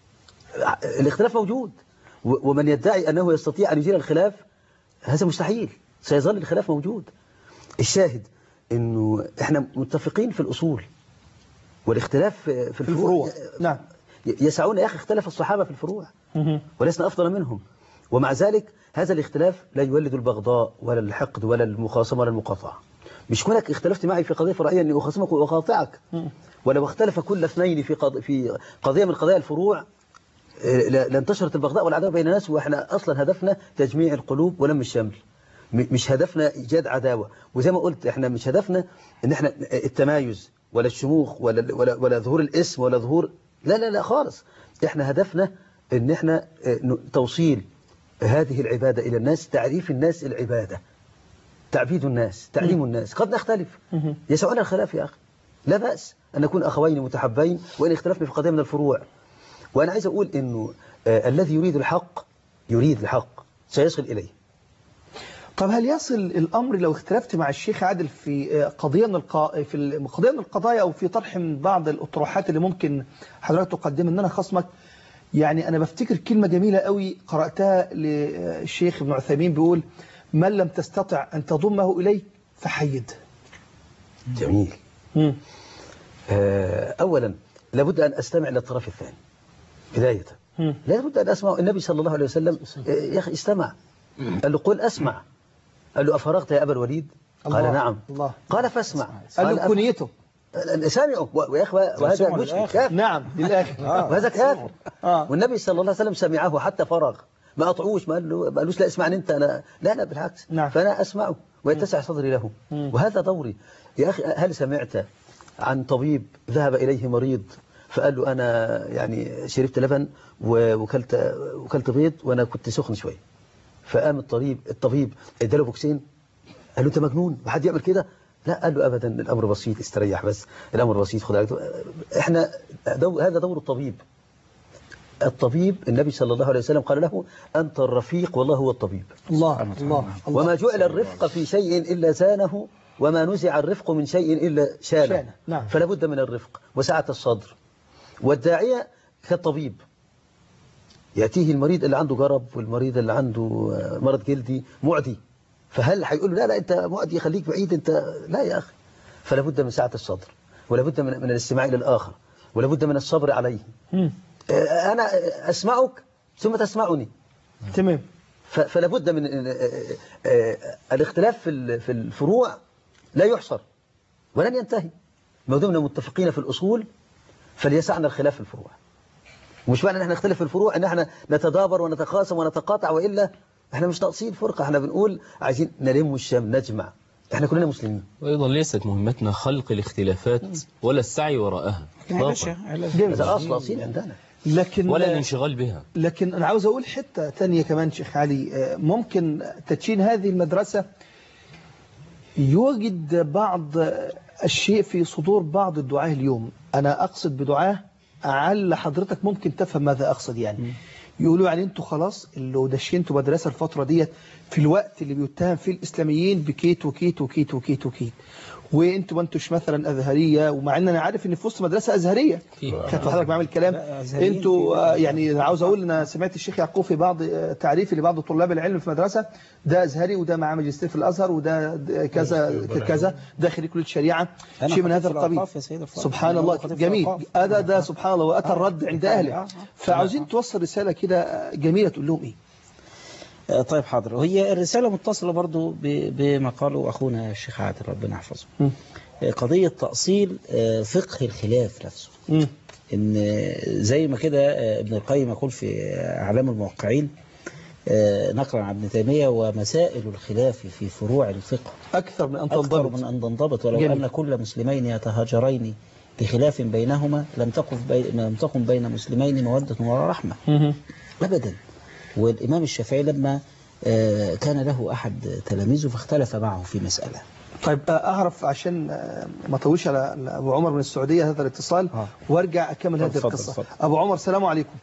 [SPEAKER 6] ع- الاختلاف موجود و- ومن يدعي أنه يستطيع أن يزيل الخلاف هذا مستحيل سيظل الخلاف موجود الشاهد أنه إحنا متفقين في الأصول والاختلاف في
[SPEAKER 2] في الفروع نعم
[SPEAKER 6] يسعون يا أخي اختلف الصحابة في الفروع ولسنا أفضل منهم ومع ذلك هذا الاختلاف لا يولد البغضاء ولا الحقد ولا المخاصمة ولا المقاطعة مش كونك اختلفت معي في قضية فرعية أني أخاصمك وأقاطعك ولو اختلف كل اثنين في قض... في قضية من قضايا الفروع آه، لا- لانتشرت البغضاء والعداوة بين الناس وإحنا أصلا هدفنا تجميع القلوب ولم الشمل م- مش هدفنا إيجاد عداوة وزي ما قلت إحنا مش هدفنا إن إحنا التمايز ولا الشموخ ولا ولا ولا ظهور الاسم ولا ظهور لا لا لا خالص إحنا هدفنا إن إحنا آه، ن- توصيل هذه العبادة إلى الناس تعريف الناس العبادة تعبيد الناس تعليم الناس قد نختلف يسعنا الخلاف يا أخي لا بأس أن نكون أخوين متحبين وإن اختلفنا في قضية من الفروع وأنا عايز أقول أنه آه الذي يريد الحق يريد الحق سيصل إليه
[SPEAKER 2] طب هل يصل الأمر لو اختلفت مع الشيخ عادل في قضية من القا... في ال- قضية من القضايا أو في طرح من بعض الأطروحات اللي ممكن حضرتك تقدمها إن أنا خصمك يعني أنا بفتكر كلمة جميلة قوي قرأتها للشيخ ابن عثيمين بيقول من لم تستطع أن تضمه إليك فحيد
[SPEAKER 6] جميل آه أولا لابد أن أستمع للطرف الثاني بداية لابد أن أسمع النبي صلى الله عليه وسلم آه، يا أخي استمع قال له قل أسمع قال له أفرغت يا أبا الوليد قال
[SPEAKER 2] الله،
[SPEAKER 6] نعم
[SPEAKER 2] الله.
[SPEAKER 6] قال فاسمع
[SPEAKER 2] قال له
[SPEAKER 6] أف-
[SPEAKER 2] كنيته
[SPEAKER 6] سامعوا و- ويا اخوة وهذا
[SPEAKER 3] سمعوا
[SPEAKER 6] مشكل
[SPEAKER 3] للآخر.
[SPEAKER 6] كافر
[SPEAKER 2] نعم للآخر
[SPEAKER 6] وهذا كافر
[SPEAKER 2] آه.
[SPEAKER 6] والنبي صلى الله عليه وسلم سمعه حتى فرغ ما قطعوش ما قال له ما قالوش لا اسمعني انت انا لا لا بالعكس
[SPEAKER 2] نعم.
[SPEAKER 6] فانا اسمعه ويتسع صدري له وهذا دوري يا اخي هل سمعت عن طبيب ذهب إليه مريض فقال له أنا يعني شربت لبن و- وكلت وكلت بيض وأنا كنت سخن شوية فقام الطبيب الطبيب اداله بوكسين قال له أنت مجنون وحد يعمل كده لا قال له أبدا الأمر بسيط استريح بس الأمر بسيط خد عليك إحنا دو هذا دور الطبيب الطبيب النبي صلى الله عليه وسلم قال له أنت الرفيق والله هو الطبيب
[SPEAKER 2] الله الله الله
[SPEAKER 6] وما جعل الرفق في شيء إلا زانه وما نزع الرفق من شيء إلا شانه
[SPEAKER 2] شانه، نعم.
[SPEAKER 6] فلا بد من الرفق وسعة الصدر والداعية كالطبيب يأتيه المريض اللي عنده جرب والمريض اللي عنده آه، مرض جلدي معدي فهل هيقول له لا لا أنت معدي خليك بعيد أنت لا يا أخي فلا بد من سعة الصدر ولا بد من, من الاستماع للآخر ولا بد من الصبر عليه
[SPEAKER 2] مم.
[SPEAKER 6] آه، أنا أسمعك ثم تسمعني
[SPEAKER 2] تمام
[SPEAKER 6] ف- فلا بد من آه، آه، آه، الاختلاف في ال- في الفروع لا يحصر ولن ينتهي ما دمنا متفقين في الأصول فليسعنا الخلاف في الفروع مش معنى ان احنا نختلف في الفروع ان احنا نتدابر ونتخاصم ونتقاطع والا احنا مش ناقصين فرقه احنا بنقول عايزين نلم الشام نجمع احنا كلنا مسلمين
[SPEAKER 5] وأيضا ليست مهمتنا خلق الاختلافات ولا السعي وراءها
[SPEAKER 3] يا
[SPEAKER 5] إطلاقاً.
[SPEAKER 3] باشا علاج.
[SPEAKER 6] هذا اصل اصيل عندنا
[SPEAKER 2] لكن
[SPEAKER 5] ولا الانشغال بها
[SPEAKER 2] لكن أنا عاوز أقول حتة تانية كمان شيخ علي آه، ممكن تدشين هذه المدرسة يوجد بعض الشيء في صدور بعض الدعاة اليوم أنا أقصد بدعاة أعل حضرتك ممكن تفهم ماذا أقصد يعني يقولوا يعني انتوا خلاص اللي دشنتوا مدرسة الفترة ديت في الوقت اللي بيتهم فيه الإسلاميين بكيت وكيت وكيت وكيت وكيت وانتوا ما انتوش مثلا أزهرية ومع ان انا عارف ان في وسط مدرسة أزهرية كانت حضرتك بعمل كلام
[SPEAKER 3] لا، أزهريين
[SPEAKER 2] انتوا
[SPEAKER 3] في-
[SPEAKER 2] آه، يعني أنا عاوز اقول انا سمعت الشيخ يعقوب في بعض آه، تعريفي لبعض طلاب العلم في المدرسه ده ازهري وده معاه ماجستير في الازهر وده د- كذا كذا ده خريج كليه الشريعه
[SPEAKER 3] أنا
[SPEAKER 2] شيء من
[SPEAKER 3] خطيب
[SPEAKER 2] هذا
[SPEAKER 3] في
[SPEAKER 2] القبيل
[SPEAKER 3] الأوقاف يا سيد الفاضل.
[SPEAKER 2] سبحان
[SPEAKER 3] أنا
[SPEAKER 2] الله
[SPEAKER 3] خطيب في
[SPEAKER 2] جميل
[SPEAKER 3] الأوقاف.
[SPEAKER 2] هذا ده سبحان الله واتى الرد عند
[SPEAKER 3] آه،
[SPEAKER 2] اهله
[SPEAKER 3] آه.
[SPEAKER 2] فعاوزين توصل رساله كده جميله تقول لهم ايه
[SPEAKER 3] آه، طيب حاضر وهي الرسالة متصلة برضو ب- بما قاله أخونا الشيخ عادل ربنا يحفظه
[SPEAKER 2] مم.
[SPEAKER 3] آه، قضية تأصيل آه، فقه الخلاف نفسه
[SPEAKER 2] مم.
[SPEAKER 3] ان زي ما كده آه، ابن القيم يقول في اعلام الموقعين آه، نقلا عن ابن تيميه ومسائل الخلاف في فروع الفقه
[SPEAKER 2] اكثر من ان
[SPEAKER 3] اكثر
[SPEAKER 2] تنضبط
[SPEAKER 3] من ان تنضبط ولو
[SPEAKER 2] جميل.
[SPEAKER 3] ان كل مسلمين يتهاجرين بخلاف بينهما لم تقف بي... لم تقم بين مسلمين موده ولا رحمه
[SPEAKER 2] مم.
[SPEAKER 3] ابدا والامام الشافعي لما آه، كان له احد تلاميذه فاختلف معه في مساله
[SPEAKER 2] طيب آه، اعرف عشان آه، ما اطولش على على ابو عمر من السعوديه هذا الاتصال
[SPEAKER 3] آه.
[SPEAKER 2] وارجع اكمل هذه
[SPEAKER 3] اتفضل،
[SPEAKER 2] القصه
[SPEAKER 3] اتفضل.
[SPEAKER 2] ابو عمر السلام عليكم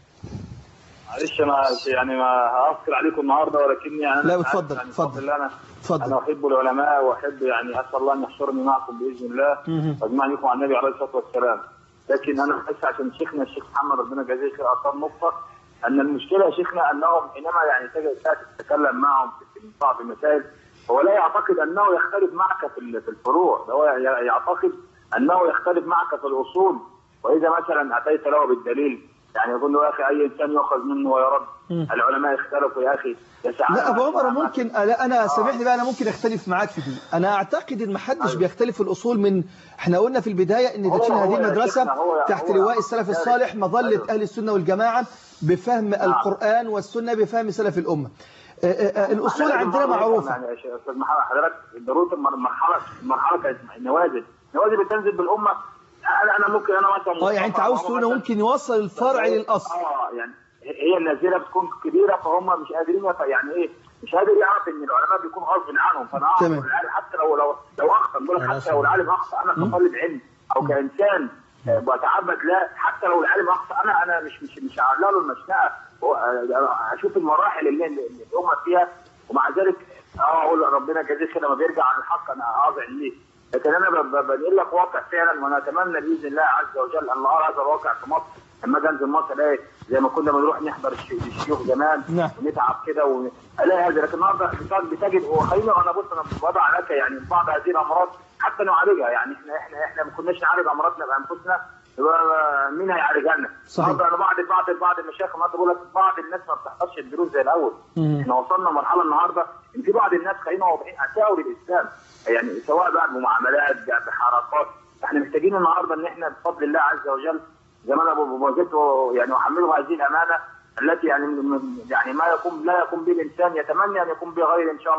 [SPEAKER 7] معلش انا يعني ما هأثر عليكم النهارده ولكني يعني
[SPEAKER 2] لا،
[SPEAKER 7] أنا
[SPEAKER 2] اتفضل،
[SPEAKER 7] يعني
[SPEAKER 2] اتفضل.
[SPEAKER 7] بفضل الله انا
[SPEAKER 2] اتفضل.
[SPEAKER 7] انا احب العلماء واحب يعني اسال الله ان يحشرني معكم باذن الله
[SPEAKER 2] مهم.
[SPEAKER 7] واجمعني بكم على النبي عليه الصلاه والسلام لكن انا بس عشان شيخنا الشيخ محمد ربنا يجازيه خير اثار نقطه ان المشكله يا شيخنا انهم حينما يعني تجد تتكلم معهم في بعض المسائل هو لا يعتقد انه يختلف معك في ال- في الفروع ده هو ي- يعتقد انه يختلف معك في الاصول واذا مثلا اتيت له بالدليل يعني يقول له يا اخي اي انسان يؤخذ منه ويرد
[SPEAKER 2] مم.
[SPEAKER 7] العلماء اختلفوا يا اخي يسعى
[SPEAKER 2] لا ابو عمر ممكن لا انا سامحني بقى انا ممكن اختلف معاك في دي انا اعتقد ان ما حدش
[SPEAKER 7] أيوة.
[SPEAKER 2] بيختلف في الاصول من احنا قلنا في البدايه ان
[SPEAKER 7] هو-
[SPEAKER 2] تدشين
[SPEAKER 7] هو
[SPEAKER 2] هذه
[SPEAKER 7] يا
[SPEAKER 2] المدرسه
[SPEAKER 7] شيخنا، هو-
[SPEAKER 2] تحت
[SPEAKER 7] هو-
[SPEAKER 2] لواء السلف
[SPEAKER 7] هو-
[SPEAKER 2] الصالح مظله
[SPEAKER 7] أيوة.
[SPEAKER 2] اهل السنه والجماعه بفهم القران والسنه بفهم سلف الامه آه، آه، آه، الاصول
[SPEAKER 7] إحنا
[SPEAKER 2] عندنا
[SPEAKER 7] لازم برضه
[SPEAKER 2] معروفه
[SPEAKER 7] يعني يا شيخ- استاذ محمد حضرتك ضروره المر- المرحله المرحله كانت نوازل نوازل بتنزل بالامه انا انا ممكن انا مثلا
[SPEAKER 2] اه يعني انت عاوز تقول إنه ممكن يوصل الفرع للاصل
[SPEAKER 7] اه يعني هي النازله بتكون كبيره فهم مش قادرين يط- يعني ايه مش قادر يعرف ان العلماء بيكون غصب عنهم فانا اعرف
[SPEAKER 2] تمام.
[SPEAKER 7] العالم حتى لو لو لو اخطا بقول لك حتى لو العالم اخطا انا كطالب علم او كانسان آه، بتعبد لا حتى لو العالم اخطا انا انا مش مش مش هعلق له المشنقه هو- آه، اشوف المراحل اللي, اللي الامه فيها ومع ذلك اه اقول ربنا جزاك كده ما بيرجع عن الحق انا اعظم ليه لكن انا ب- ب- بنقل لك واقع فعلا وانا اتمنى باذن الله عز وجل ان ارى هذا الواقع في مصر لما اجي انزل مصر الاقي زي ما كنا بنروح نحضر الش- الشيوخ زمان
[SPEAKER 2] نعم.
[SPEAKER 7] ونتعب كده والاقي هذا لكن النهارده بتجد- بتجد وخليني انا بص انا بضع لك يعني بعض هذه الامراض حتى نعالجها يعني احنا احنا احنا ما كناش نعالج امراضنا بانفسنا يبقى مين هيعالجها لنا؟
[SPEAKER 2] صحيح.
[SPEAKER 7] النهارده انا بعض بعض بعض المشايخ النهارده بقول لك بعض الناس ما بتحضرش الدروس زي الاول
[SPEAKER 2] مم.
[SPEAKER 7] احنا وصلنا مرحله النهارده ان في بعض الناس خلينا واضحين اساءوا للاسلام يعني سواء بقى بمعاملات بحركات احنا محتاجين النهارده ان احنا بفضل الله عز وجل زي ما انا بوجدت يعني احمله هذه الامانه التي يعني يعني ما يقوم لا يقوم به الانسان يتمنى ان يقوم به غيره ان شاء الله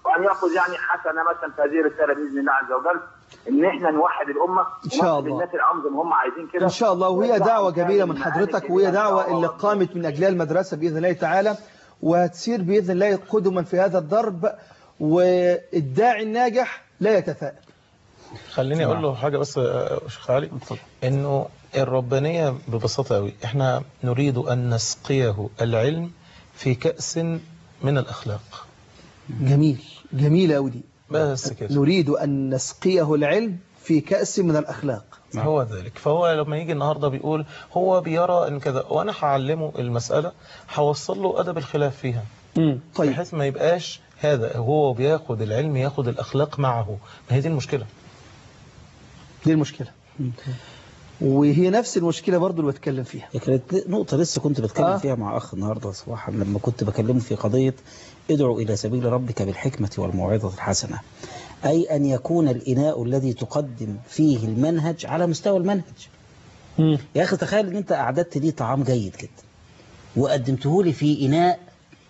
[SPEAKER 7] وان ياخذ يعني حسنه مثلا في هذه الرساله باذن الله عز وجل ان احنا نوحد الامه
[SPEAKER 2] إن شاء
[SPEAKER 7] ونقف
[SPEAKER 2] الله.
[SPEAKER 7] الناس الامر زي ما هم عايزين كده
[SPEAKER 2] إن شاء الله وهي
[SPEAKER 7] ونرجع
[SPEAKER 2] دعوة
[SPEAKER 7] تاني
[SPEAKER 2] جميلة من
[SPEAKER 7] للمعاني
[SPEAKER 2] حضرتك وهي
[SPEAKER 7] الجميلة إن شاء
[SPEAKER 2] دعوة
[SPEAKER 7] الله.
[SPEAKER 2] اللي قامت من أجلها المدرسة بإذن الله تعالى وهتسير بإذن الله قدما في هذا الضرب والداعي الناجح لا يتثاءب
[SPEAKER 4] خليني اقول له حاجه بس آه، شيخ علي انه الربانيه ببساطه قوي احنا نريد ان نسقيه العلم في كاس من الاخلاق
[SPEAKER 2] جميل جميلة أوي دي
[SPEAKER 4] بس كده
[SPEAKER 2] نريد أن نسقيه العلم في كأس من الأخلاق
[SPEAKER 4] هو ذلك فهو لما يجي النهارده بيقول هو بيرى ان كذا وانا هعلمه المساله هوصل له ادب الخلاف فيها
[SPEAKER 2] طيب
[SPEAKER 4] بحيث ما يبقاش هذا هو بياخد العلم ياخد الاخلاق معه ما هي دي المشكله
[SPEAKER 2] دي المشكلة وهي نفس المشكلة برضو اللي بتكلم فيها
[SPEAKER 3] هي كانت نقطة لسه كنت بتكلم
[SPEAKER 2] آه.
[SPEAKER 3] فيها مع أخ النهاردة صباحا لما كنت بكلمه في قضية ادعو إلى سبيل ربك بالحكمة والموعظة الحسنة أي أن يكون الإناء الذي تقدم فيه المنهج على مستوى المنهج يا أخي تخيل أن أنت أعددت لي طعام جيد جدا وقدمته لي في إناء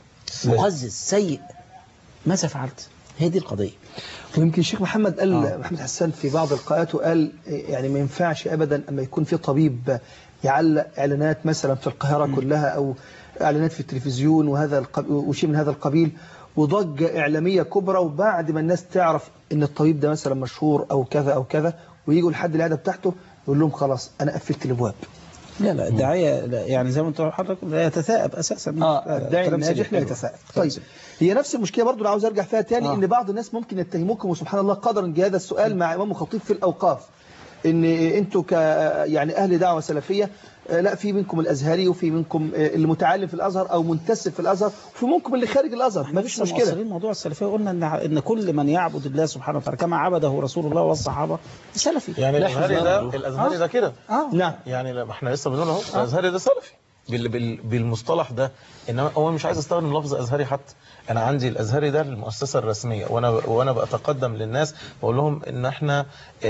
[SPEAKER 3] مقزز سيء ماذا فعلت؟ هي دي القضية
[SPEAKER 2] ويمكن الشيخ محمد قال
[SPEAKER 3] آه.
[SPEAKER 2] محمد حسان في بعض لقاءاته قال يعني ما ينفعش ابدا اما يكون في طبيب يعلق اعلانات مثلا في القاهره كلها او اعلانات في التلفزيون وهذا القب... وشيء من هذا القبيل وضجه اعلاميه كبرى وبعد ما الناس تعرف ان الطبيب ده مثلا مشهور او كذا او كذا ويجوا لحد العياده بتاعته يقول لهم خلاص انا قفلت الابواب
[SPEAKER 3] لا لا الداعية لا، يعني زي ما انت حضرتك لا يتثاءب أساسا
[SPEAKER 2] اه
[SPEAKER 3] لا، لا،
[SPEAKER 2] الداعي
[SPEAKER 3] كلام
[SPEAKER 2] الناجح
[SPEAKER 3] سليم.
[SPEAKER 2] لا
[SPEAKER 3] أيوة.
[SPEAKER 2] يتثاءب
[SPEAKER 3] كلام
[SPEAKER 2] طيب
[SPEAKER 3] سليم.
[SPEAKER 2] هي نفس المشكله برضو انا عاوز ارجع فيها تاني
[SPEAKER 3] آه.
[SPEAKER 2] ان بعض الناس ممكن يتهموكم وسبحان الله قدرا جه هذا السؤال مع امام خطيب في الاوقاف ان انتوا ك يعني اهل دعوه سلفيه آه، لا في منكم الازهري وفي منكم آه، اللي متعلم في الازهر او منتسب في الازهر وفي منكم اللي خارج الازهر
[SPEAKER 3] احنا
[SPEAKER 2] ما فيش
[SPEAKER 3] لسه
[SPEAKER 2] مشكله
[SPEAKER 3] مؤصلين موضوع السلفيه قلنا ان ان كل من يعبد الله سبحانه وتعالى كما عبده رسول الله والصحابه سلفي
[SPEAKER 4] يعني
[SPEAKER 2] لا
[SPEAKER 4] الازهري
[SPEAKER 2] حزن
[SPEAKER 4] ده
[SPEAKER 2] له.
[SPEAKER 4] الازهري ده كده
[SPEAKER 3] اه
[SPEAKER 2] نعم
[SPEAKER 4] يعني لما احنا لسه بنقول اهو الازهري ده سلفي بال بال بالمصطلح ده انما هو مش عايز استخدم لفظ ازهري حتى انا عندي الازهري ده المؤسسه الرسميه وانا وانا بتقدم للناس بقول لهم ان احنا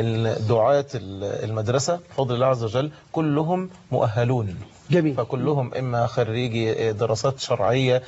[SPEAKER 4] دعاة المدرسه بفضل الله عز وجل كلهم مؤهلون
[SPEAKER 2] جميل
[SPEAKER 4] فكلهم اما خريجي دراسات شرعيه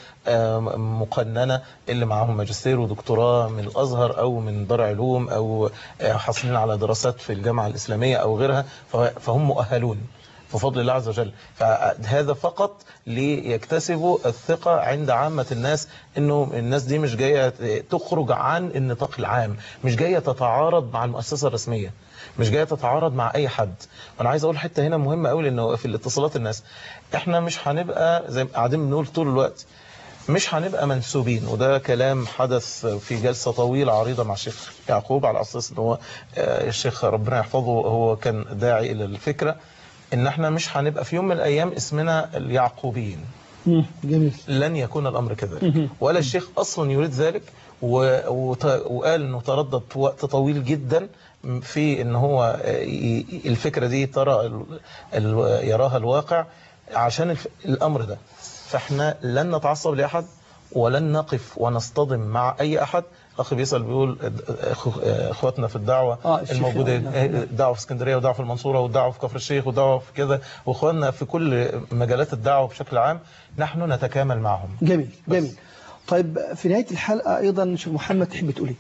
[SPEAKER 4] آم، مقننه اللي معاهم ماجستير ودكتوراه من الازهر او من دار علوم او آه، حاصلين على دراسات في الجامعه الاسلاميه او غيرها فه- فهم مؤهلون بفضل الله عز وجل فهذا فقط ليكتسبوا الثقة عند عامة الناس انه الناس دي مش جاية تخرج عن النطاق العام مش جاية تتعارض مع المؤسسة الرسمية مش جاية تتعارض مع اي حد وانا عايز اقول حتة هنا مهمة قوي لانه في الاتصالات الناس احنا مش هنبقى زي ما قاعدين بنقول طول الوقت مش هنبقى منسوبين وده كلام حدث في جلسة طويلة عريضة مع الشيخ يعقوب على أساس ان هو آه، الشيخ ربنا يحفظه هو كان داعي إلى الفكرة ان احنا مش هنبقى في يوم من الأيام اسمنا اليعقوبيين
[SPEAKER 2] مم. جميل
[SPEAKER 4] لن يكون الأمر كذلك ولا الشيخ أصلا يريد ذلك و- وت- وقال انه تردد وقت طويل جدا في ان هو ي- ي- الفكرة دي ترى ال- ال- يراها الواقع عشان الف- الأمر ده فاحنا لن نتعصب لأحد ولن نقف ونصطدم مع أي أحد أخي بيسأل بيقول أخو- إخواتنا في الدعوة
[SPEAKER 2] آه، الشيخ
[SPEAKER 4] الموجودين
[SPEAKER 2] نعم.
[SPEAKER 4] الدعوة في اسكندرية ودعوة في المنصورة والدعوة في كفر الشيخ والدعوة في كذا واخواننا في كل مجالات الدعوة بشكل عام نحن نتكامل معهم
[SPEAKER 2] جميل جميل طيب في نهايه الحلقه ايضا شيخ محمد تحب تقول ايه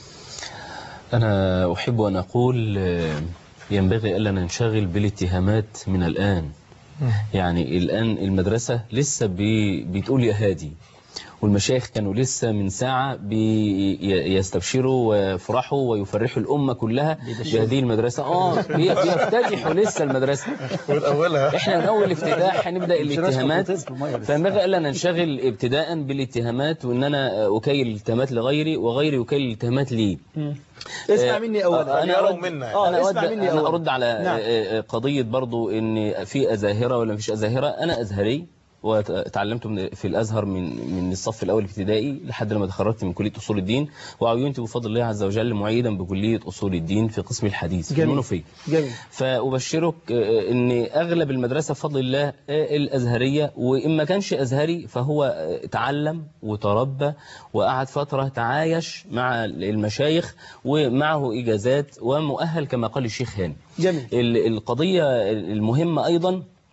[SPEAKER 5] أنا أحب أن أقول آه، ينبغي ألا ننشغل بالاتهامات من الآن يعني الآن المدرسة لسه بي بتقول يا هادي والمشايخ كانوا لسه من ساعة بيستبشروا ويفرحوا ويفرحوا الأمة كلها بهذه المدرسة آه بي- بيفتتحوا لسه المدرسة
[SPEAKER 4] والأولها
[SPEAKER 5] احنا من اول افتتاح هنبدا الاتهامات فينبغي الا ننشغل ابتداء بالاتهامات وان انا اكيل الاتهامات لغيري وغيري يكيل الاتهامات لي
[SPEAKER 2] اسمع
[SPEAKER 5] آه،
[SPEAKER 2] مني اولا
[SPEAKER 5] انا
[SPEAKER 4] يروا
[SPEAKER 5] أود
[SPEAKER 4] منا.
[SPEAKER 2] آه،
[SPEAKER 5] انا
[SPEAKER 2] اسمع
[SPEAKER 5] أود
[SPEAKER 2] مني
[SPEAKER 5] انا
[SPEAKER 2] أولاً.
[SPEAKER 5] ارد على
[SPEAKER 2] نعم.
[SPEAKER 5] آه، آه، قضيه برضو ان في ازاهره ولا مفيش ازاهره انا ازهري وتعلمت من في الازهر من من الصف الاول الابتدائي لحد لما تخرجت من كليه اصول الدين وعينت بفضل الله عز وجل معيدا بكليه اصول الدين في قسم الحديث في
[SPEAKER 2] جميل.
[SPEAKER 5] المنوفيه
[SPEAKER 2] جميل
[SPEAKER 5] فأبشرك آه، أن أغلب المدرسة بفضل الله آه، الأزهرية وإن ما كانش أزهري فهو آه، تعلم وتربى وقعد فترة تعايش مع المشايخ ومعه إجازات ومؤهل كما قال الشيخ هاني
[SPEAKER 2] جميل
[SPEAKER 5] ال- القضية المهمة أيضا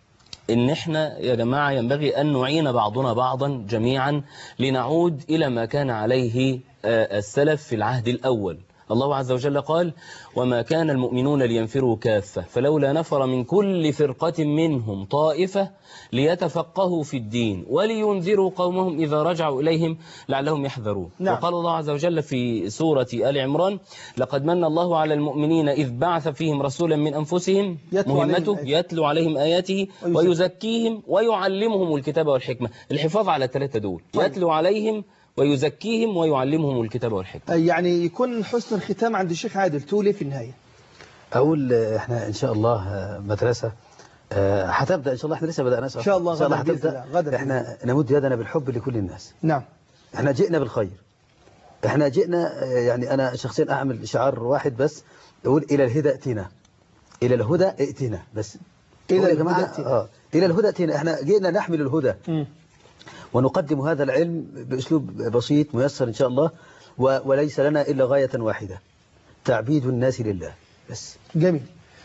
[SPEAKER 5] ان احنا يا جماعة ينبغي ان نعين بعضنا بعضا جميعا لنعود الى ما كان عليه آه، السلف في العهد الاول الله عز وجل قال وما كان المؤمنون لينفروا كافة فلولا نفر من كل فرقة منهم طائفة ليتفقهوا في الدين ولينذروا قومهم إذا رجعوا إليهم لعلهم يحذرون
[SPEAKER 2] نعم.
[SPEAKER 5] وقال الله عز وجل في سورة آل عمران لقد من الله على المؤمنين إذ بعث فيهم رسولا من أنفسهم
[SPEAKER 2] يتلو عليهم
[SPEAKER 5] مهمته
[SPEAKER 2] آياته.
[SPEAKER 5] يتلو عليهم آياته
[SPEAKER 2] ويزكي.
[SPEAKER 5] ويزكيهم ويعلمهم الكتاب والحكمة الحفاظ على الثلاثة دول
[SPEAKER 2] طيب.
[SPEAKER 5] يتلو عليهم ويزكيهم ويعلمهم الكتاب والحكمة
[SPEAKER 2] يعني يكون حسن الختام عند الشيخ عادل تولي في النهاية
[SPEAKER 6] أقول آه، إحنا إن شاء الله آه، مدرسة آه، هتبدأ إن شاء الله إحنا لسه بدأناش
[SPEAKER 2] إن شاء الله
[SPEAKER 6] إن شاء الله
[SPEAKER 2] غدا بإذن
[SPEAKER 6] هتبدأ
[SPEAKER 2] الله، غدا
[SPEAKER 6] إحنا نمد يدنا بالحب لكل الناس
[SPEAKER 2] نعم
[SPEAKER 6] إحنا جئنا بالخير إحنا جئنا آه، يعني أنا شخصيا أعمل شعار واحد بس يقول إلى الهدى ائتنا إلى الهدى ائتنا بس
[SPEAKER 2] إلى
[SPEAKER 6] هو يا
[SPEAKER 2] الهدى
[SPEAKER 6] جماعة
[SPEAKER 2] ائتنا.
[SPEAKER 6] آه إلى الهدى ائتنا إحنا جئنا نحمل الهدى
[SPEAKER 2] مم.
[SPEAKER 6] ونقدم هذا العلم بأسلوب بسيط ميسر إن شاء الله و- وليس لنا إلا غاية واحدة تعبيد الناس لله بس
[SPEAKER 2] جميل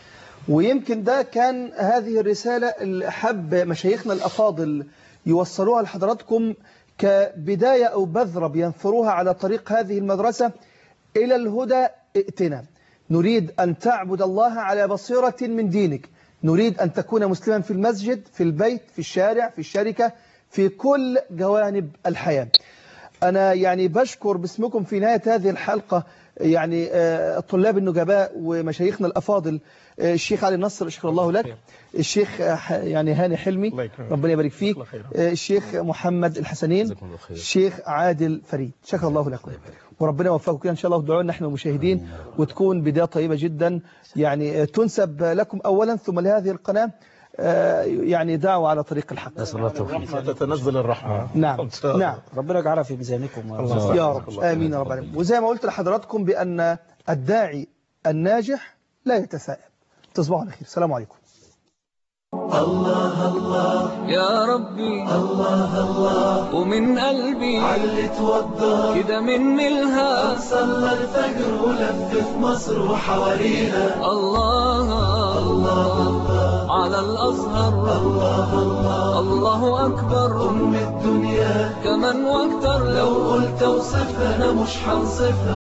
[SPEAKER 2] ويمكن ده كان هذه الرسالة اللي حب مشايخنا الأفاضل يوصلوها لحضراتكم كبداية أو بذرة بينثروها على طريق هذه المدرسة إلى الهدى ائتنا نريد أن تعبد الله على بصيرة من دينك نريد أن تكون مسلما في المسجد في البيت في الشارع في الشركة في كل جوانب الحياة أنا يعني بشكر باسمكم في نهاية هذه الحلقة يعني آه، طلاب النجباء ومشايخنا الأفاضل آه، الشيخ علي نصر شكر الله لك الشيخ آه، ح- يعني هاني حلمي
[SPEAKER 4] الله يكرمك.
[SPEAKER 2] ربنا يبارك فيك
[SPEAKER 4] الله خير.
[SPEAKER 2] آه، الشيخ محمد الحسنين
[SPEAKER 5] جزاكم الله خير.
[SPEAKER 2] الشيخ عادل فريد شكر الله لكم وربنا يوفقكم كده ان شاء الله ودعوا لنا احنا المشاهدين وتكون بدايه طيبه جدا يعني آه، تنسب لكم اولا ثم لهذه القناه آه، يعني دعوه على طريق الحق
[SPEAKER 6] نسأل الله التوفيق
[SPEAKER 4] الرحمة تتنزل الرحمة
[SPEAKER 2] نعم
[SPEAKER 4] إن شاء الله.
[SPEAKER 2] نعم
[SPEAKER 3] ربنا يجعلها في ميزانكم
[SPEAKER 4] الله
[SPEAKER 2] يا رب آمين يا رب العالمين وزي ما قلت لحضراتكم بأن الداعي الناجح لا يتثائب تصبحوا على خير السلام عليكم
[SPEAKER 1] يا ربي الله الله ومن قلبي علت وضى كده مني الهام صلى الفجر ولف في مصر وحوالينا الله الله على الأزهر الله الله الله أكبر أم الدنيا كمان واكتر لو قلت اوصفها أنا مش هنصفها